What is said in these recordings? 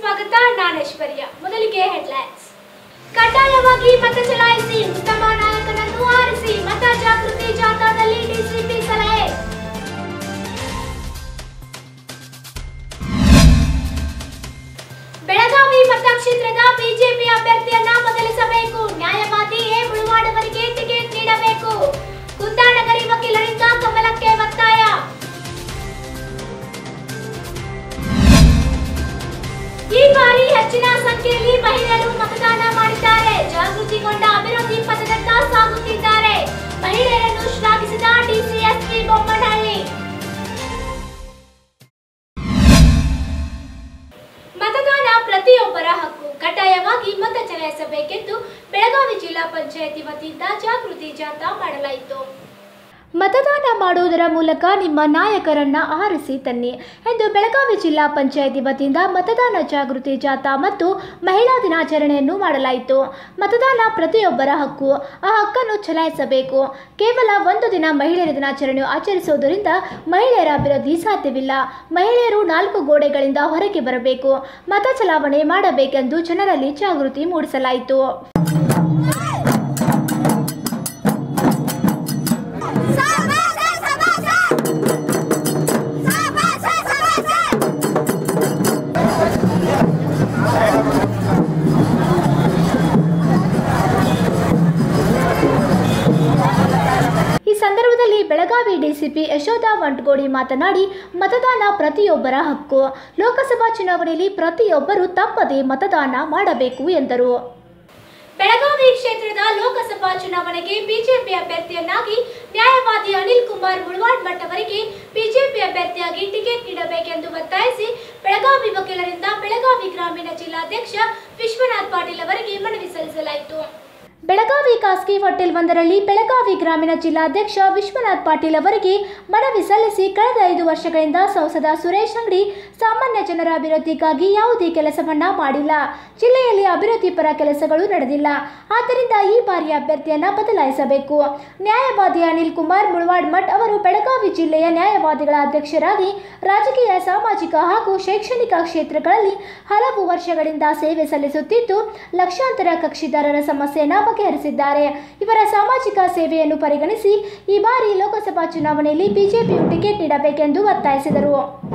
ಸ್ವಾಗತ ನಾನೇಶ್ವರ್ಯ ಮೊದಲಿಗೆ ಹೆಡ್ಲೈನ್ಸ್ ಕಡ್ಡಾಯವಾಗಿ ಮತ ಚಲಾಯಿಸಿ ಉತ್ತಮ ನಾಯಕನನ್ನು ಆರಿಸಿ ಮತ ಜಾಗೃತಿ ಜಾಥಾದಲ್ಲಿ ಡಿಸಿಪಿ ಸಲಹೆ ಬೆಳಗಾವಿ ಮತಕ್ಷೇತ್ರದ ಬಿಜೆಪಿ ಅಭ್ಯರ್ಥಿಯನ್ನ ಬದಲಿಸಬೇಕು ನ್ಯಾಯವಾದಿ ಎ ಮುಳುವಾಡವರಿಗೆ ಟಿಕೆಟ್ ನೀಡಬೇಕು ಕುಂದಾನಗರಿ ವಕೀಲರಿಂದ ಕಮಲಕ್ಕೆ ಒತ್ತಾಯ ಈ ಬಾರಿ ಹೆಚ್ಚಿನ ಸಂಖ್ಯೆಯಲ್ಲಿ ಮಹಿಳೆಯರು ಮತದಾನ ಮಾಡಿದ್ದಾರೆ ಜಾಗೃತಿಗೊಂಡ ಅಭಿವೃದ್ಧಿ ಪಥದತ್ತ ಸಾಗುತ್ತಿದ್ದಾರೆ ಮಹಿಳೆಯರನ್ನು ಶ್ಲಾಘಿಸಿದ ಡಿಸಿಎಸ್ಪಿ ಬೊಮ್ಮನಹಳ್ಳಿ ಮತದಾನ ಪ್ರತಿಯೊಬ್ಬರ ಹಕ್ಕು ಕಡ್ಡಾಯವಾಗಿ ಮತ ಚಲಾಯಿಸಬೇಕೆಂದು ಬೆಳಗಾವಿ ಜಿಲ್ಲಾ ಪಂಚಾಯತಿ ವತಿಯಿಂದ ಜಾಗೃತಿ ಜಾಥಾ ಮಾಡಲಾಯಿತು ಮತದಾನ ಮಾಡುವುದರ ಮೂಲಕ ನಿಮ್ಮ ನಾಯಕರನ್ನ ಆರಿಸಿ ತನ್ನಿ ಎಂದು ಬೆಳಗಾವಿ ಜಿಲ್ಲಾ ಪಂಚಾಯತಿ ವತಿಯಿಂದ ಮತದಾನ ಜಾಗೃತಿ ಜಾಥಾ ಮತ್ತು ಮಹಿಳಾ ದಿನಾಚರಣೆಯನ್ನು ಮಾಡಲಾಯಿತು ಮತದಾನ ಪ್ರತಿಯೊಬ್ಬರ ಹಕ್ಕು ಆ ಹಕ್ಕನ್ನು ಚಲಾಯಿಸಬೇಕು ಕೇವಲ ಒಂದು ದಿನ ಮಹಿಳೆಯರ ದಿನಾಚರಣೆ ಆಚರಿಸುವುದರಿಂದ ಮಹಿಳೆಯರ ಅಭಿವೃದ್ಧಿ ಸಾಧ್ಯವಿಲ್ಲ ಮಹಿಳೆಯರು ನಾಲ್ಕು ಗೋಡೆಗಳಿಂದ ಹೊರಗೆ ಬರಬೇಕು ಮತ ಚಲಾವಣೆ ಮಾಡಬೇಕೆಂದು ಜನರಲ್ಲಿ ಜಾಗೃತಿ ಮೂಡಿಸಲಾಯಿತು ಈ ಸಂದರ್ಭದಲ್ಲಿ ಬೆಳಗಾವಿ ಡಿಸಿಪಿ ಯಶೋಧ ವಂಟಗೋಡಿ ಮಾತನಾಡಿ ಮತದಾನ ಪ್ರತಿಯೊಬ್ಬರ ಹಕ್ಕು ಲೋಕಸಭಾ ಚುನಾವಣೆಯಲ್ಲಿ ಪ್ರತಿಯೊಬ್ಬರು ತಪ್ಪದೆ ಮತದಾನ ಮಾಡಬೇಕು ಎಂದರು ಬೆಳಗಾವಿ ಕ್ಷೇತ್ರದ ಲೋಕಸಭಾ ಚುನಾವಣೆಗೆ ಬಿಜೆಪಿ ಅಭ್ಯರ್ಥಿಯನ್ನಾಗಿ ನ್ಯಾಯವಾದಿ ಅನಿಲ್ ಕುಮಾರ್ ಮುಳವಾಡ್ ಭಟ್ ಅವರಿಗೆ ಬಿಜೆಪಿ ಅಭ್ಯರ್ಥಿಯಾಗಿ ಟಿಕೆಟ್ ನೀಡಬೇಕೆಂದು ಒತ್ತಾಯಿಸಿ ಬೆಳಗಾವಿ ವಕೀಲರಿಂದ ಬೆಳಗಾವಿ ಗ್ರಾಮೀಣ ಜಿಲ್ಲಾಧ್ಯಕ್ಷ ವಿಶ್ವನಾಥ್ ಪಾಟೀಲ್ ಅವರಿಗೆ ಮನವಿ ಸಲ್ಲಿಸಲಾಯಿತು ಬೆಳಗಾವಿ ಖಾಸಗಿ ಹೋಟೆಲ್ ಒಂದರಲ್ಲಿ ಬೆಳಗಾವಿ ಗ್ರಾಮೀಣ ಜಿಲ್ಲಾಧ್ಯಕ್ಷ ವಿಶ್ವನಾಥ್ ಪಾಟೀಲ್ ಅವರಿಗೆ ಮನವಿ ಸಲ್ಲಿಸಿ ಕಳೆದ ಐದು ವರ್ಷಗಳಿಂದ ಸಂಸದ ಸುರೇಶ್ ಅಂಗಡಿ ಸಾಮಾನ್ಯ ಜನರ ಅಭಿವೃದ್ಧಿಗಾಗಿ ಯಾವುದೇ ಕೆಲಸವನ್ನ ಮಾಡಿಲ್ಲ ಜಿಲ್ಲೆಯಲ್ಲಿ ಅಭಿವೃದ್ಧಿ ಪರ ಕೆಲಸಗಳು ನಡೆದಿಲ್ಲ ಆದ್ದರಿಂದ ಈ ಬಾರಿಯ ಅಭ್ಯರ್ಥಿಯನ್ನ ಬದಲಾಯಿಸಬೇಕು ನ್ಯಾಯವಾದಿ ಅನಿಲ್ ಕುಮಾರ್ ಮುಳವಾಡ್ ಮಠ್ ಅವರು ಬೆಳಗಾವಿ ಜಿಲ್ಲೆಯ ನ್ಯಾಯವಾದಿಗಳ ಅಧ್ಯಕ್ಷರಾಗಿ ರಾಜಕೀಯ ಸಾಮಾಜಿಕ ಹಾಗೂ ಶೈಕ್ಷಣಿಕ ಕ್ಷೇತ್ರಗಳಲ್ಲಿ ಹಲವು ವರ್ಷಗಳಿಂದ ಸೇವೆ ಸಲ್ಲಿಸುತ್ತಿದ್ದು ಲಕ್ಷಾಂತರ ಕಕ್ಷಿದಾರರ ಸಮಸ್ಯೆಯನ್ನು ಬಗೆಹರಿಸಿದ್ದಾರೆ ಇವರ ಸಾಮಾಜಿಕ ಸೇವೆಯನ್ನು ಪರಿಗಣಿಸಿ ಈ ಬಾರಿ ಲೋಕಸಭಾ ಚುನಾವಣೆಯಲ್ಲಿ ಬಿಜೆಪಿಯು ಟಿಕೆಟ್ ನೀಡಬೇಕೆಂದು ಒತ್ತಾಯಿಸಿದರು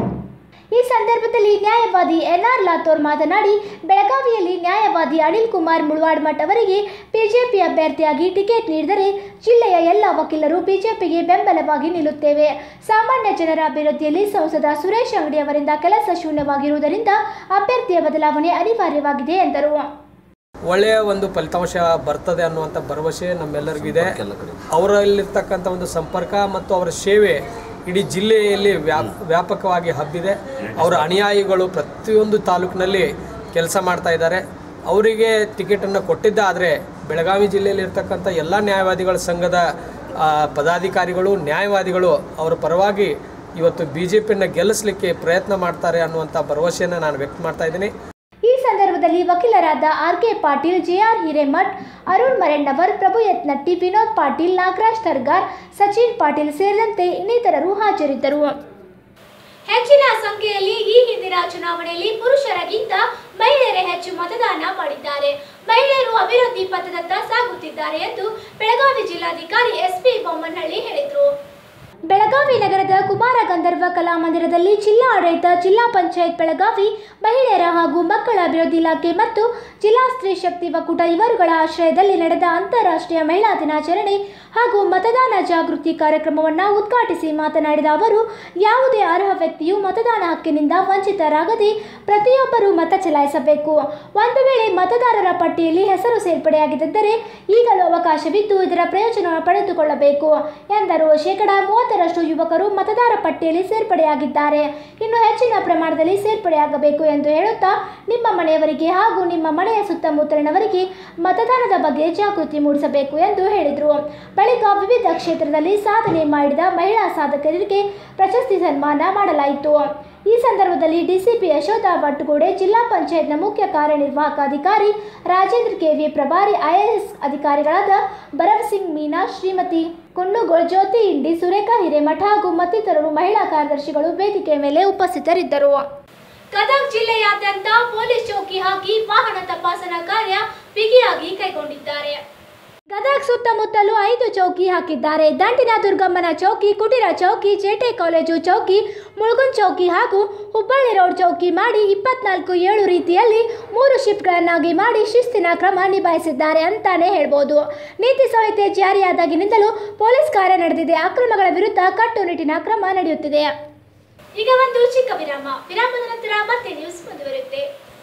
ಈ ಸಂದರ್ಭದಲ್ಲಿ ನ್ಯಾಯವಾದಿ ಎನ್ಆರ್ ಲಾಥೋರ್ ಮಾತನಾಡಿ ಬೆಳಗಾವಿಯಲ್ಲಿ ನ್ಯಾಯವಾದಿ ಅನಿಲ್ ಕುಮಾರ್ ಮುಳವಾಡ್ ಮಠ್ ಅವರಿಗೆ ಬಿಜೆಪಿ ಅಭ್ಯರ್ಥಿಯಾಗಿ ಟಿಕೆಟ್ ನೀಡಿದರೆ ಜಿಲ್ಲೆಯ ಎಲ್ಲ ವಕೀಲರು ಬಿಜೆಪಿಗೆ ಬೆಂಬಲವಾಗಿ ನಿಲ್ಲುತ್ತೇವೆ ಸಾಮಾನ್ಯ ಜನರ ಅಭಿವೃದ್ಧಿಯಲ್ಲಿ ಸಂಸದ ಸುರೇಶ್ ಅಂಗಡಿ ಅವರಿಂದ ಕೆಲಸ ಶೂನ್ಯವಾಗಿರುವುದರಿಂದ ಅಭ್ಯರ್ಥಿಯ ಬದಲಾವಣೆ ಅನಿವಾರ್ಯವಾಗಿದೆ ಎಂದರು ಒಳ್ಳೆಯ ಒಂದು ಫಲಿತಾಂಶ ಬರ್ತದೆ ಅನ್ನುವಂಥ ಭರವಸೆ ನಮ್ಮೆಲ್ಲರಿಗಿದೆ ಅವರಲ್ಲಿರ್ತಕ್ಕಂಥ ಒಂದು ಸಂಪರ್ಕ ಮತ್ತು ಅವರ ಸೇವೆ ಇಡೀ ಜಿಲ್ಲೆಯಲ್ಲಿ ವ್ಯಾಪ್ ವ್ಯಾಪಕವಾಗಿ ಹಬ್ಬಿದೆ ಅವರ ಅನುಯಾಯಿಗಳು ಪ್ರತಿಯೊಂದು ತಾಲೂಕಿನಲ್ಲಿ ಕೆಲಸ ಮಾಡ್ತಾ ಇದ್ದಾರೆ ಅವರಿಗೆ ಟಿಕೆಟನ್ನು ಕೊಟ್ಟಿದ್ದಾದರೆ ಬೆಳಗಾವಿ ಜಿಲ್ಲೆಯಲ್ಲಿ ಇರ್ತಕ್ಕಂಥ ಎಲ್ಲ ನ್ಯಾಯವಾದಿಗಳ ಸಂಘದ ಆ, ಪದಾಧಿಕಾರಿಗಳು ನ್ಯಾಯವಾದಿಗಳು ಅವರ ಪರವಾಗಿ ಇವತ್ತು ಬಿ ಜೆ ಪಿಯನ್ನು ಗೆಲ್ಲಿಸಲಿಕ್ಕೆ ಪ್ರಯತ್ನ ಮಾಡ್ತಾರೆ ಅನ್ನುವಂಥ ಭರವಸೆಯನ್ನು ನಾನು ವ್ಯಕ್ತ ಮಾಡ್ತಾ ಇದ್ದೀನಿ ಈ ಸಂದರ್ಭದಲ್ಲಿ ವಕೀಲರಾದ R K Patil J R Hiremath Arun Marennavar Prabhu Yatnatti Vinod Patil Nagaraj Targar Sachin Patil ಸೇರಿದಂತೆ ಇನ್ನಿತರರು ಹಾಜರಿದ್ದರು ಹೆಚ್ಚಿನ ಸಂಖ್ಯೆಯಲ್ಲಿ ಈ ಹಿಂದಿನ ಚುನಾವಣೆಯಲ್ಲಿ ಪುರುಷರಿಗಿಂತ ಮಹಿಳೆಯರೇ ಹೆಚ್ಚು ಮತದಾನ ಮಾಡಿದ್ದಾರೆ ಮಹಿಳೆಯರು ಅಭಿವೃದ್ಧಿ ಪಥದತ್ತ ಸಾಗುತ್ತಿದ್ದಾರೆ ಎಂದು ಬೆಳಗಾವಿ ಜಿಲ್ಲಾಧಿಕಾರಿ ಎಸ್ಪಿ ಬೊಮ್ಮನಹಳ್ಳಿ ಹೇಳಿದರು ಬೆಳಗಾವಿ ನಗರದ ಕುಮಾರ ಗಂಧರ್ವ ಕಲಾಮಂದಿರದಲ್ಲಿ ಜಿಲ್ಲಾ ಆಡಳಿತ ಜಿಲ್ಲಾ ಪಂಚಾಯತ್ ಬೆಳಗಾವಿ ಮಹಿಳೆಯರ ಹಾಗೂ ಮಕ್ಕಳ ಅಭಿವೃದ್ಧಿ ಇಲಾಖೆ ಮತ್ತು ಜಿಲ್ಲಾ ಸ್ತ್ರೀ ಶಕ್ತಿ ಒಕ್ಕೂಟ ಇವರುಗಳ ಆಶ್ರಯದಲ್ಲಿ ನಡೆದ ಅಂತಾರಾಷ್ಟ್ರೀಯ ಮಹಿಳಾ ದಿನಾಚರಣೆ ಹಾಗೂ ಮತದಾನ ಜಾಗೃತಿ ಕಾರ್ಯಕ್ರಮವನ್ನು ಉದ್ಘಾಟಿಸಿ ಮಾತನಾಡಿದ ಅವರು ಯಾವುದೇ ಅರ್ಹ ವ್ಯಕ್ತಿಯು ಮತದಾನ ಹಕ್ಕಿನಿಂದ ವಂಚಿತರಾಗದೆ ಪ್ರತಿಯೊಬ್ಬರೂ ಮತ ಚಲಾಯಿಸಬೇಕು ಒಂದು ವೇಳೆ ಮತದಾರರ ಪಟ್ಟಿಯಲ್ಲಿ ಹೆಸರು ಸೇರ್ಪಡೆಯಾಗಿದ್ದರೆ ಈಗಲೂ ಅವಕಾಶವಿದ್ದು ಇದರ ಪ್ರಯೋಜನ ಪಡೆದುಕೊಳ್ಳಬೇಕು ಎಂದರು ಶೇಕಡ ಮೂವತ್ತರಷ್ಟು ಯುವಕರು ಮತದಾರ ಪಟ್ಟಿಯಲ್ಲಿ ಸೇರ್ಪಡೆಯಾಗಿದ್ದಾರೆ ಇನ್ನು ಹೆಚ್ಚಿನ ಪ್ರಮಾಣದಲ್ಲಿ ಸೇರ್ಪಡೆಯಾಗಬೇಕು ಎಂದು ಹೇಳುತ್ತಾ ನಿಮ್ಮ ಮನೆಯವರಿಗೆ ಹಾಗೂ ನಿಮ್ಮ ಮನೆಯ ಸುತ್ತಮುತ್ತಲಿನವರಿಗೆ ಮತದಾನದ ಬಗ್ಗೆ ಜಾಗೃತಿ ಮೂಡಿಸಬೇಕು ಎಂದು ಹೇಳಿದರು ಬಳಿಕ ವಿವಿಧ ಕ್ಷೇತ್ರದಲ್ಲಿ ಸಾಧನೆ ಮಾಡಿದ ಮಹಿಳಾ ಸಾಧಕರಿಗೆ ಪ್ರಶಸ್ತಿ ಸನ್ಮಾನ ಮಾಡಲಾಯಿತು ಈ ಸಂದರ್ಭದಲ್ಲಿ ಡಿಸಿಪಿ ಯಶೋಧ ವಟ್ಟಗೋಡೆ ಜಿಲ್ಲಾ ಪಂಚಾಯತ್ನ ಮುಖ್ಯ ಕಾರ್ಯನಿರ್ವಾಹಕ ಅಧಿಕಾರಿ ರಾಜೇಂದ್ರ ಕೆವಿ ಪ್ರಭಾರಿ ಐಎಎಸ್ ಅಧಿಕಾರಿಗಳಾದ ಭರತ್ ಸಿಂಗ್ ಮೀನಾ ಶ್ರೀಮತಿ ಕುನ್ನುಗೋಳ್ ಜ್ಯೋತಿ ಇಂಡಿ ಸುರೇಖಾ ಹಿರೇಮಠ ಹಾಗೂ ಮತ್ತಿತರರು ಮಹಿಳಾ ಕಾರ್ಯದರ್ಶಿಗಳು ವೇದಿಕೆ ಮೇಲೆ ಉಪಸ್ಥಿತರಿದ್ದರು ಗದಗ ಜಿಲ್ಲೆಯಾದ್ಯಂತ ಪೊಲೀಸ್ ಚೌಕಿ ಹಾಕಿ ವಾಹನ ತಪಾಸಣಾ ಕಾರ್ಯ ಬಿಗಿಯಾಗಿ ಕೈಗೊಂಡಿದ್ದಾರೆ ಗದಗ ಸುತ್ತಮುತ್ತಲೂ ಐದು ಚೌಕಿ ಹಾಕಿದ್ದಾರೆ ದಂಡಿನ ದುರ್ಗಮ್ಮನ ಚೌಕಿ ಕುಟೀರ ಚೌಕಿ ಜೇಟೆ ಕಾಲೇಜು ಚೌಕಿ ಮುಳುಗುನ್ ಚೌಕಿ ಹಾಗೂ ಹುಬ್ಬಳ್ಳಿ ರೋಡ್ ಚೌಕಿ ಮಾಡಿ ಇಪ್ಪತ್ನಾಲ್ಕು ಏಳು ರೀತಿಯಲ್ಲಿ ಮೂರು ಶಿಫ್ಟ್ಗಳನ್ನಾಗಿ ಮಾಡಿ ಶಿಸ್ತಿನ ಕ್ರಮ ನಿಭಾಯಿಸಿದ್ದಾರೆ ಅಂತಾನೆ ಹೇಳ್ಬೋದು ನೀತಿ ಸಂಹಿತೆ ಜಾರಿಯಾದಾಗಿನಿಂದಲೂ ಪೊಲೀಸ್ ಕಾರ್ಯ ನಡೆದಿದೆ ಅಕ್ರಮಗಳ ವಿರುದ್ಧ ಕಟ್ಟುನಿಟ್ಟಿನ ಕ್ರಮ ನಡೆಯುತ್ತಿದೆ ಈಗ ಒಂದು ಚಿಕ್ಕ ವಿರಾಮ ವಿರಾಮದ ನಂತರ ಮತ್ತೆ ನ್ಯೂಸ್ ಮುಂದುವರಿಯುತ್ತೆ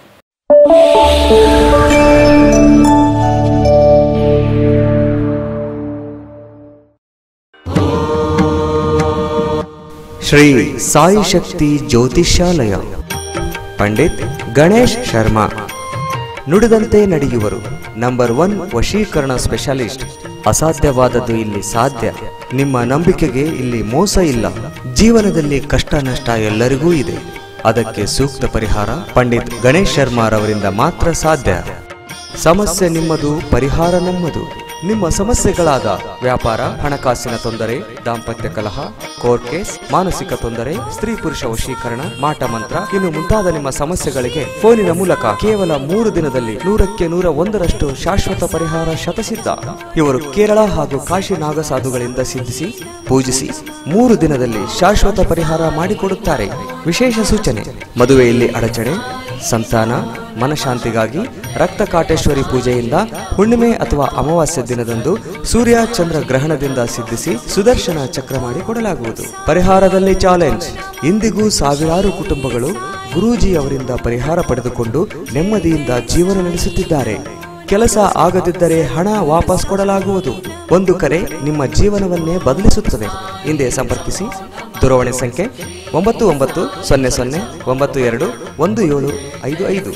ಶ್ರೀ ಸಾಯಿ ಶಕ್ತಿ ಜ್ಯೋತಿಷ್ಯಾಲಯ ಪಂಡಿತ್ ಗಣೇಶ್ ಶರ್ಮಾ ನುಡಿದಂತೆ ನಡೆಯುವರು ನಂಬರ್ ಒನ್ ವಶೀಕರಣ ಸ್ಪೆಷಲಿಸ್ಟ್ ಅಸಾಧ್ಯವಾದದ್ದು ಇಲ್ಲಿ ಸಾಧ್ಯ ನಿಮ್ಮ ನಂಬಿಕೆಗೆ ಇಲ್ಲಿ ಮೋಸ ಇಲ್ಲ ಜೀವನದಲ್ಲಿ ಕಷ್ಟ ನಷ್ಟ ಎಲ್ಲರಿಗೂ ಇದೆ ಅದಕ್ಕೆ ಸೂಕ್ತ ಪರಿಹಾರ ಪಂಡಿತ್ ಗಣೇಶ್ ಶರ್ಮಾರವರಿಂದ ಮಾತ್ರ ಸಾಧ್ಯ ಸಮಸ್ಯೆ ನಿಮ್ಮದು ಪರಿಹಾರ ನಮ್ಮದು ನಿಮ್ಮ ಸಮಸ್ಯೆಗಳಾದ ವ್ಯಾಪಾರ ಹಣಕಾಸಿನ ತೊಂದರೆ ದಾಂಪತ್ಯ ಕಲಹ ಕೋರ್ಟ್ ಕೇಸ್ ಮಾನಸಿಕ ತೊಂದರೆ ಸ್ತ್ರೀ ಪುರುಷ ವಶೀಕರಣ ಮಾಟ ಮಂತ್ರ ಇನ್ನು ಮುಂತಾದ ನಿಮ್ಮ ಸಮಸ್ಯೆಗಳಿಗೆ ಫೋನಿನ ಮೂಲಕ ಕೇವಲ ಮೂರು ದಿನದಲ್ಲಿ ನೂರಕ್ಕೆ ನೂರ ಒಂದರಷ್ಟು ಶಾಶ್ವತ ಪರಿಹಾರ ಶತಸಿದ್ಧ ಇವರು ಕೇರಳ ಹಾಗೂ ಕಾಶಿ ನಾಗಸಾಧುಗಳಿಂದ ಸಿದ್ಧಿಸಿ ಪೂಜಿಸಿ ಮೂರು ದಿನದಲ್ಲಿ ಶಾಶ್ವತ ಪರಿಹಾರ ಮಾಡಿಕೊಡುತ್ತಾರೆ ವಿಶೇಷ ಸೂಚನೆ ಮದುವೆಯಲ್ಲಿ ಅಡಚಣೆ ಸಂತಾನ ಮನಶಾಂತಿಗಾಗಿ ರಕ್ತ ಕಾಟೇಶ್ವರಿ ಪೂಜೆಯಿಂದ ಹುಣ್ಣಿಮೆ ಅಥವಾ ಅಮಾವಾಸ್ಯ ದಿನದಂದು ಸೂರ್ಯ ಚಂದ್ರ ಗ್ರಹಣದಿಂದ ಸಿದ್ಧಿಸಿ ಸುದರ್ಶನ ಚಕ್ರ ಮಾಡಿ ಕೊಡಲಾಗುವುದು ಪರಿಹಾರದಲ್ಲಿ ಚಾಲೆಂಜ್ ಇಂದಿಗೂ ಸಾವಿರಾರು ಕುಟುಂಬಗಳು ಗುರೂಜಿ ಅವರಿಂದ ಪರಿಹಾರ ಪಡೆದುಕೊಂಡು ನೆಮ್ಮದಿಯಿಂದ ಜೀವನ ನಡೆಸುತ್ತಿದ್ದಾರೆ ಕೆಲಸ ಆಗದಿದ್ದರೆ ಹಣ ವಾಪಸ್ ಕೊಡಲಾಗುವುದು ಒಂದು ಕರೆ ನಿಮ್ಮ ಜೀವನವನ್ನೇ ಬದಲಿಸುತ್ತದೆ ಹಿಂದೆ ಸಂಪರ್ಕಿಸಿ ದೂರವಾಣಿ ಸಂಖ್ಯೆ ಒಂಬತ್ತು ಒಂಬತ್ತು ಸೊನ್ನೆ ಸೊನ್ನೆ ಒಂಬತ್ತು ಎರಡು ಒಂದು ಏಳು ಐದು ಐದು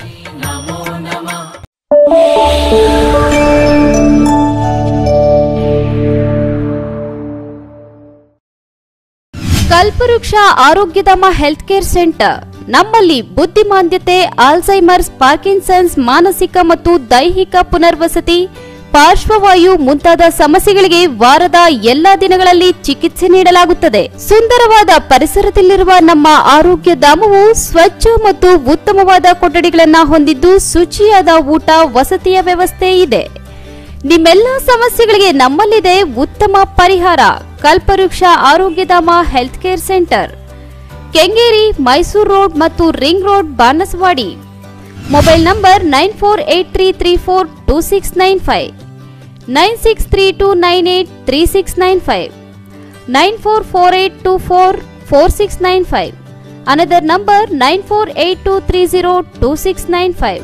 ಕಲ್ಪವೃಕ್ಷ ಆರೋಗ್ಯಧಾಮ ಹೆಲ್ತ್ ಕೇರ್ ಸೆಂಟರ್ ನಮ್ಮಲ್ಲಿ ಬುದ್ಧಿಮಾಂದ್ಯತೆ ಆಲ್ಝೈಮರ್ಸ್ ಪಾರ್ಕಿನ್ಸನ್ಸ್ ಮಾನಸಿಕ ಮತ್ತು ದೈಹಿಕ ಪುನರ್ವಸತಿ ಪಾರ್ಶ್ವವಾಯು ಮುಂತಾದ ಸಮಸ್ಯೆಗಳಿಗೆ ವಾರದ ಎಲ್ಲಾ ದಿನಗಳಲ್ಲಿ ಚಿಕಿತ್ಸೆ ನೀಡಲಾಗುತ್ತದೆ ಸುಂದರವಾದ ಪರಿಸರದಲ್ಲಿರುವ ನಮ್ಮ ಆರೋಗ್ಯ ಧಾಮವು ಸ್ವಚ್ಛ ಮತ್ತು ಉತ್ತಮವಾದ ಕೊಠಡಿಗಳನ್ನ ಹೊಂದಿದ್ದು ಶುಚಿಯಾದ ಊಟ ವಸತಿಯ ವ್ಯವಸ್ಥೆ ಇದೆ ನಿಮ್ಮೆಲ್ಲ ಸಮಸ್ಯೆಗಳಿಗೆ ನಮ್ಮಲ್ಲಿದೆ ಉತ್ತಮ ಪರಿಹಾರ Kalpavriksha Arogyadhama health care centre Kengeri Mysore road ಮತ್ತು ring road Banaswadi mobile number nine four eight three three four two six nine five nine six three two nine eight three six nine five nine four four eight two four four six nine five another number nine four eight two three zero two six nine five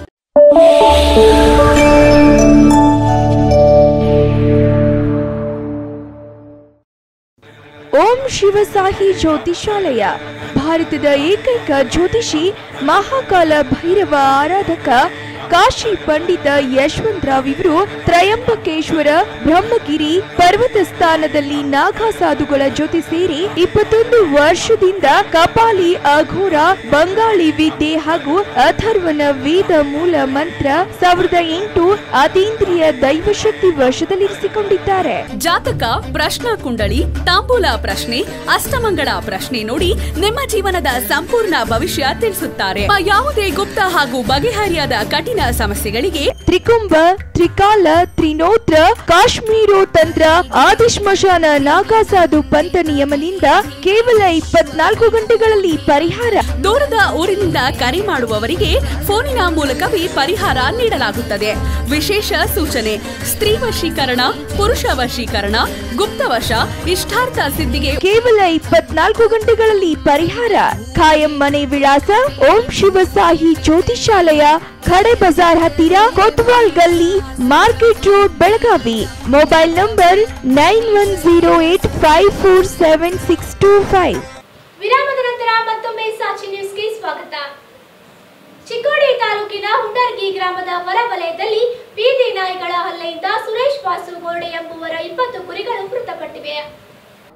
Om Shivasahi Jyotishalaya ಭಾರತದ ಏಕೈಕ ಜ್ಯೋತಿಷಿ ಮಹಾಕಾಲ ಭೈರವ ಆರಾಧಕ ಕಾಶಿ ಪಂಡಿತ ಯಶವಂತರಾವ್ ಇವರು ತ್ರಯಂಬಕೇಶ್ವರ ಬ್ರಹ್ಮಗಿರಿ ಪರ್ವತ ಸ್ಥಾನದಲ್ಲಿ ನಾಗಾ ಸಾಧುಗಳ ಜೊತೆ ಸೇರಿ ಇಪ್ಪತ್ತೊಂದು ವರ್ಷದಿಂದ ಕಪಾಲಿ ಅಘೋರ ಬಂಗಾಳಿ ವಿದ್ಯೆ ಹಾಗೂ ಅಥರ್ವನ ವೇದ ಮೂಲ ಮಂತ್ರ ಸಾವಿರದ ಎಂಟು ಅತೀಂದ್ರಿಯ ದೈವಶಕ್ತಿ ವಶದಲ್ಲಿರಿಸಿಕೊಂಡಿದ್ದಾರೆ ಜಾತಕ ಪ್ರಶ್ನಾ ಕುಂಡಳಿ ತಾಂಬೂಲ ಪ್ರಶ್ನೆ ಅಷ್ಟಮಂಗಳ ಪ್ರಶ್ನೆ ನೋಡಿ ನಿಮ್ಮ ಜೀವನದ ಸಂಪೂರ್ಣ ಭವಿಷ್ಯ ತಿಳಿಸುತ್ತಾರೆ ಆ ಯಾವುದೇ ಗುಪ್ತ ಹಾಗೂ ಬಗೆಹರಿಯಾದ ಕಠಿಣ ಸಮಸ್ಯೆಗಳಿಗೆ ತ್ರಿಕುಂಭ ತ್ರಿಕಾಲ ತ್ರಿನೋತ್ರ ಕಾಶ್ಮೀರೋ ತಂತ್ರ ಆದಿಶ್ಮಶಾನ ನಾಗಾಸಾಧು ಪಂಥ ನಿಯಮದಿಂದ ಕೇವಲ ಇಪ್ಪತ್ನಾಲ್ಕು ಗಂಟೆಗಳಲ್ಲಿ ಪರಿಹಾರ ದೂರದ ಊರಿನಿಂದ ಕರೆ ಮಾಡುವವರಿಗೆ ಫೋನಿನ ಮೂಲಕವೇ ಪರಿಹಾರ ನೀಡಲಾಗುತ್ತದೆ ವಿಶೇಷ ಸೂಚನೆ ಸ್ತ್ರೀ ವಶೀಕರಣ ಪುರುಷ ವಶೀಕರಣ ಗುಪ್ತವಶ ಇಷ್ಟಾರ್ಥ ಸಿದ್ಧಿಗೆ ಕೇವಲ ಇಪ್ಪತ್ನಾಲ್ಕು ಗಂಟೆಗಳಲ್ಲಿ ಪರಿಹಾರ ಖಾಯಂ ಮನೆ ವಿಳಾಸ ಓಂ ಶಿವ ಸಾಯಿ ಜ್ಯೋತಿಷಾಲಯ ಖಡೆ ಬಜಾರ್ ಹತ್ತಿರ Kotwal Galli market road Belagavi mobile number nine one zero eight five four seven six two five ವಿರಾಮದ ನಂತರ ಮತ್ತೊಮ್ಮೆ ಸಾಚಿ ನ್ಯೂಸ್ಗೆ ಸ್ವಾಗತ ಚಿಕ್ಕೋಡಿ ತಾಲೂಕಿನ ಹುಂಡರ್ಗಿ ಗ್ರಾಮದ ಹೊರವಲಯದಲ್ಲಿ ಬೀದಿ ನಾಯಿಗಳ ಹಲ್ಲೆಯಿಂದ ಸುರೇಶ್ ವಾಸು ಗೋಡೆ ಎಂಬುವರ ಇಪ್ಪತ್ತು ಕುರಿಗಳು ಮೃತಪಟ್ಟಿವೆ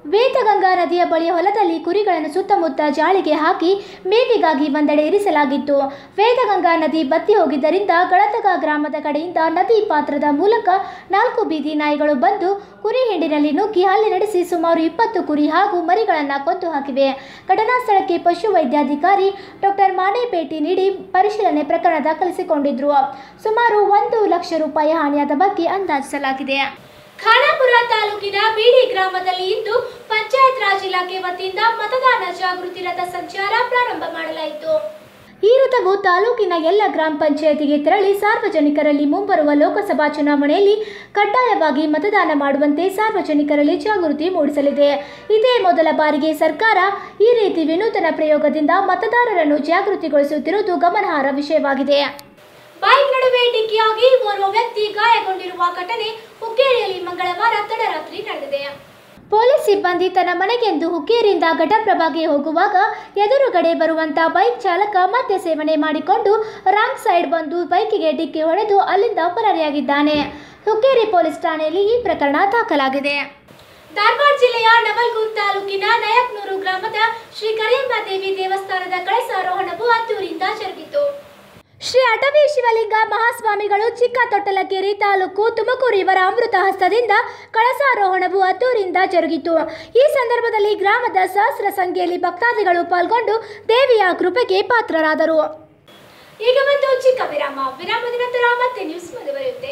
ವೇದಗಂಗಾ ನದಿಯ ಬಳಿ ಹೊಲದಲ್ಲಿ ಕುರಿಗಳನ್ನು ಸುತ್ತಮುತ್ತ ಜಾಳಿಗೆ ಹಾಕಿ ಮೇವಿಗಾಗಿ ಒಂದೆಡೆ ಇರಿಸಲಾಗಿತ್ತು ವೇದಗಂಗಾ ನದಿ ಬತ್ತಿ ಹೋಗಿದ್ದರಿಂದ ಗಳತಗ ಗ್ರಾಮದ ಕಡೆಯಿಂದ ನದಿ ಪಾತ್ರದ ಮೂಲಕ ನಾಲ್ಕು ಬೀದಿ ನಾಯಿಗಳು ಬಂದು ಕುರಿ ಹಿಂಡಿನಲ್ಲಿ ನುಗ್ಗಿ ಹಲ್ಲೆ ನಡೆಸಿ ಸುಮಾರು ಇಪ್ಪತ್ತು ಕುರಿ ಹಾಗೂ ಮರಿಗಳನ್ನು ಕೊಂದು ಹಾಕಿವೆ ಘಟನಾ ಸ್ಥಳಕ್ಕೆ ಪಶು ವೈದ್ಯಾಧಿಕಾರಿ ಡಾಕ್ಟರ್ ಮಾನೆ ಭೇಟಿ ನೀಡಿ ಪರಿಶೀಲನೆ ಪ್ರಕರಣ ದಾಖಲಿಸಿಕೊಂಡಿದ್ರು ಸುಮಾರು ಒಂದು ಲಕ್ಷ ರೂಪಾಯಿ ಹಾನಿಯಾದ ಬಗ್ಗೆ ಅಂದಾಜಿಸಲಾಗಿದೆ ಖಾನಾಪುರ ತಾಲೂಕಿನ ಬೀಡಿ ಗ್ರಾಮದಲ್ಲಿ ಇಂದು ಪಂಚಾಯತ್ ರಾಜ್ ಇಲಾಖೆ ವತಿಯಿಂದ ಮತದಾನ ಜಾಗೃತಿ ರಥ ಸಂಚಾರ ಪ್ರಾರಂಭ ಮಾಡಲಾಯಿತು ಈ ರಥವು ತಾಲೂಕಿನ ಎಲ್ಲ ಗ್ರಾಮ ಪಂಚಾಯತಿಗೆ ತೆರಳಿ ಸಾರ್ವಜನಿಕರಲ್ಲಿ ಮುಂಬರುವ ಲೋಕಸಭಾ ಚುನಾವಣೆಯಲ್ಲಿ ಕಡ್ಡಾಯವಾಗಿ ಮತದಾನ ಮಾಡುವಂತೆ ಸಾರ್ವಜನಿಕರಲ್ಲಿ ಜಾಗೃತಿ ಮೂಡಿಸಲಿದೆ ಇದೇ ಮೊದಲ ಬಾರಿಗೆ ಸರ್ಕಾರ ಈ ರೀತಿ ವಿನೂತನ ಪ್ರಯೋಗದಿಂದ ಮತದಾರರನ್ನು ಜಾಗೃತಿಗೊಳಿಸುತ್ತಿರುವುದು ಗಮನಾರ್ಹ ವಿಷಯವಾಗಿದೆ ಬೈಕ್ ನಡುವೆ ಡಿಕ್ಕಿಯಾಗಿ ಓರ್ವ ವ್ಯಕ್ತಿ ಗಾಯಗೊಂಡಿರುವ ಘಟನೆ ಹುಕ್ಕೇರಿಯಲ್ಲಿ ಮಂಗಳವಾರ ತಡರಾತ್ರಿ ನಡೆದಿದೆ ಪೊಲೀಸ್ ಸಿಬ್ಬಂದಿ ತನ್ನ ಮನೆಗೆಂದು ಹುಕ್ಕೇರಿಯಿಂದ ಘಟಪ್ರಭಾಗೆ ಹೋಗುವಾಗ ಎದುರುಗಡೆ ಬರುವಂತ ಬೈಕ್ ಚಾಲಕ ಮದ್ಯ ಸೇವನೆ ಮಾಡಿಕೊಂಡು ರಾಂಗ್ ಸೈಡ್ ಬಂದು ಬೈಕಿಗೆ ಡಿಕ್ಕಿ ಹೊಡೆದು ಅಲ್ಲಿಂದ ಪರಾರಿಯಾಗಿದ್ದಾನೆ ಹುಕ್ಕೇರಿ ಪೊಲೀಸ್ ಠಾಣೆಯಲ್ಲಿ ಈ ಪ್ರಕರಣ ದಾಖಲಾಗಿದೆ ಧಾರವಾಡ ಜಿಲ್ಲೆಯ ನವಲ್ಗುಂದ್ ತಾಲೂಕಿನ ನಯಕ್ನೂರು ಗ್ರಾಮದ ಶ್ರೀ ಕರಿಯಮ್ಮ ದೇವಿ ದೇವಸ್ಥಾನದ ಕಳಸಾರೋಹಣವು ಅದ್ದೂರಿಯಿಂದ ಜರುಗಿತು ಶ್ರೀ ಅಟವಿ ಶಿವಲಿಂಗ ಮಹಾಸ್ವಾಮಿಗಳು ಚಿಕ್ಕ ತೊಟ್ಟಲಕೆರೆ ತಾಲೂಕು ತುಮಕೂರು ಇವರ ಅಮೃತ ಹಸ್ತದಿಂದ ಕಳಸಾರೋಹಣವು ಅದ್ದೂರಿಂದ ಜರುಗಿತು ಈ ಸಂದರ್ಭದಲ್ಲಿ ಗ್ರಾಮದ ಸಹಸ್ರ ಸಂಖ್ಯೆಯಲ್ಲಿ ಭಕ್ತಾದಿಗಳು ಪಾಲ್ಗೊಂಡು ದೇವಿಯ ಕೃಪೆಗೆ ಪಾತ್ರರಾದರು ಈಗ ಒಂದು ಚಿಕ್ಕ ವಿರಾಮ ವಿರಾಮದ ನಂತರ ಮತ್ತೆ ನ್ಯೂಸ್ ಮುಂದುವರಿಯುತ್ತೆ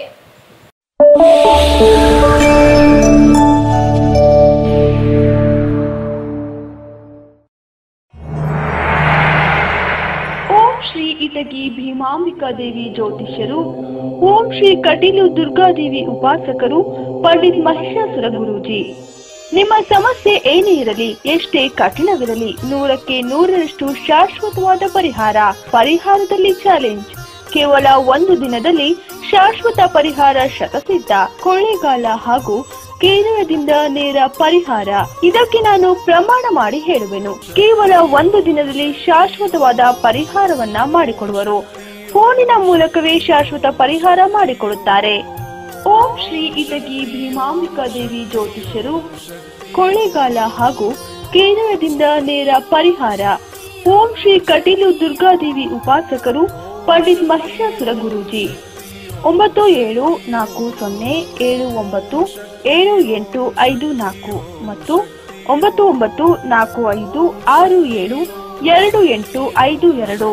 ಓಂ ಶ್ರೀ ಇಟಗಿ ಭೀಮಾಂಬಿಕಾ ದೇವಿ ಜ್ಯೋತಿಷ್ಯರು ಓಂ ಶ್ರೀ ಕಟೀಲು ದುರ್ಗಾದೇವಿ ಉಪಾಸಕರು ಪಂಡಿತ್ ಮಹಿಷಾಸುರ ಗುರೂಜಿ ನಿಮ್ಮ ಸಮಸ್ಯೆ ಏನೇ ಇರಲಿ ಎಷ್ಟೇ ಕಠಿಣವಿರಲಿ ನೂರಕ್ಕೆ ನೂರರಷ್ಟು ಶಾಶ್ವತವಾದ ಪರಿಹಾರ ಪರಿಹಾರದಲ್ಲಿ ಚಾಲೆಂಜ್ ಕೇವಲ ಒಂದು ದಿನದಲ್ಲಿ ಶಾಶ್ವತ ಪರಿಹಾರ ಶತಸಿದ್ಧ ಕೊಳ್ಳೇಗಾಲ ಹಾಗೂ ಕೇರಳದಿಂದ ನೇರ ಪರಿಹಾರ ಇದಕ್ಕೆ ನಾನು ಪ್ರಮಾಣ ಮಾಡಿ ಹೇಳುವೆನು ಕೇವಲ ಒಂದು ದಿನದಲ್ಲಿ ಶಾಶ್ವತವಾದ ಪರಿಹಾರವನ್ನ ಮಾಡಿಕೊಡುವರು ಫೋನಿನ ಮೂಲಕವೇ ಶಾಶ್ವತ ಪರಿಹಾರ ಮಾಡಿಕೊಡುತ್ತಾರೆ ಓಂ ಶ್ರೀ ಇಟಗಿ ಭೀಮಾಂಬಿಕಾ ದೇವಿ ಜ್ಯೋತಿಷ್ಯರು ಕೊಳ್ಳೇಗಾಲ ಹಾಗೂ ಕೇರಳದಿಂದ ನೇರ ಪರಿಹಾರ ಓಂ ಶ್ರೀ ಕಟೀಲು ದುರ್ಗಾದೇವಿ ಉಪಾಸಕರು ಪಂಡಿತ್ ಮಹಿಷಾಸುರ ಗುರೂಜಿ ಒಂಬತ್ತು ಏಳು ನಾಲ್ಕು ಸೊನ್ನೆ ಏಳು ಒಂಬತ್ತು ಏಳು ಎಂಟು ಐದು ನಾಲ್ಕು ಮತ್ತು ಒಂಬತ್ತು ಒಂಬತ್ತು ನಾಲ್ಕು ಐದು ಆರು ಏಳು ಎರಡು ಎಂಟು ಐದು ಎರಡು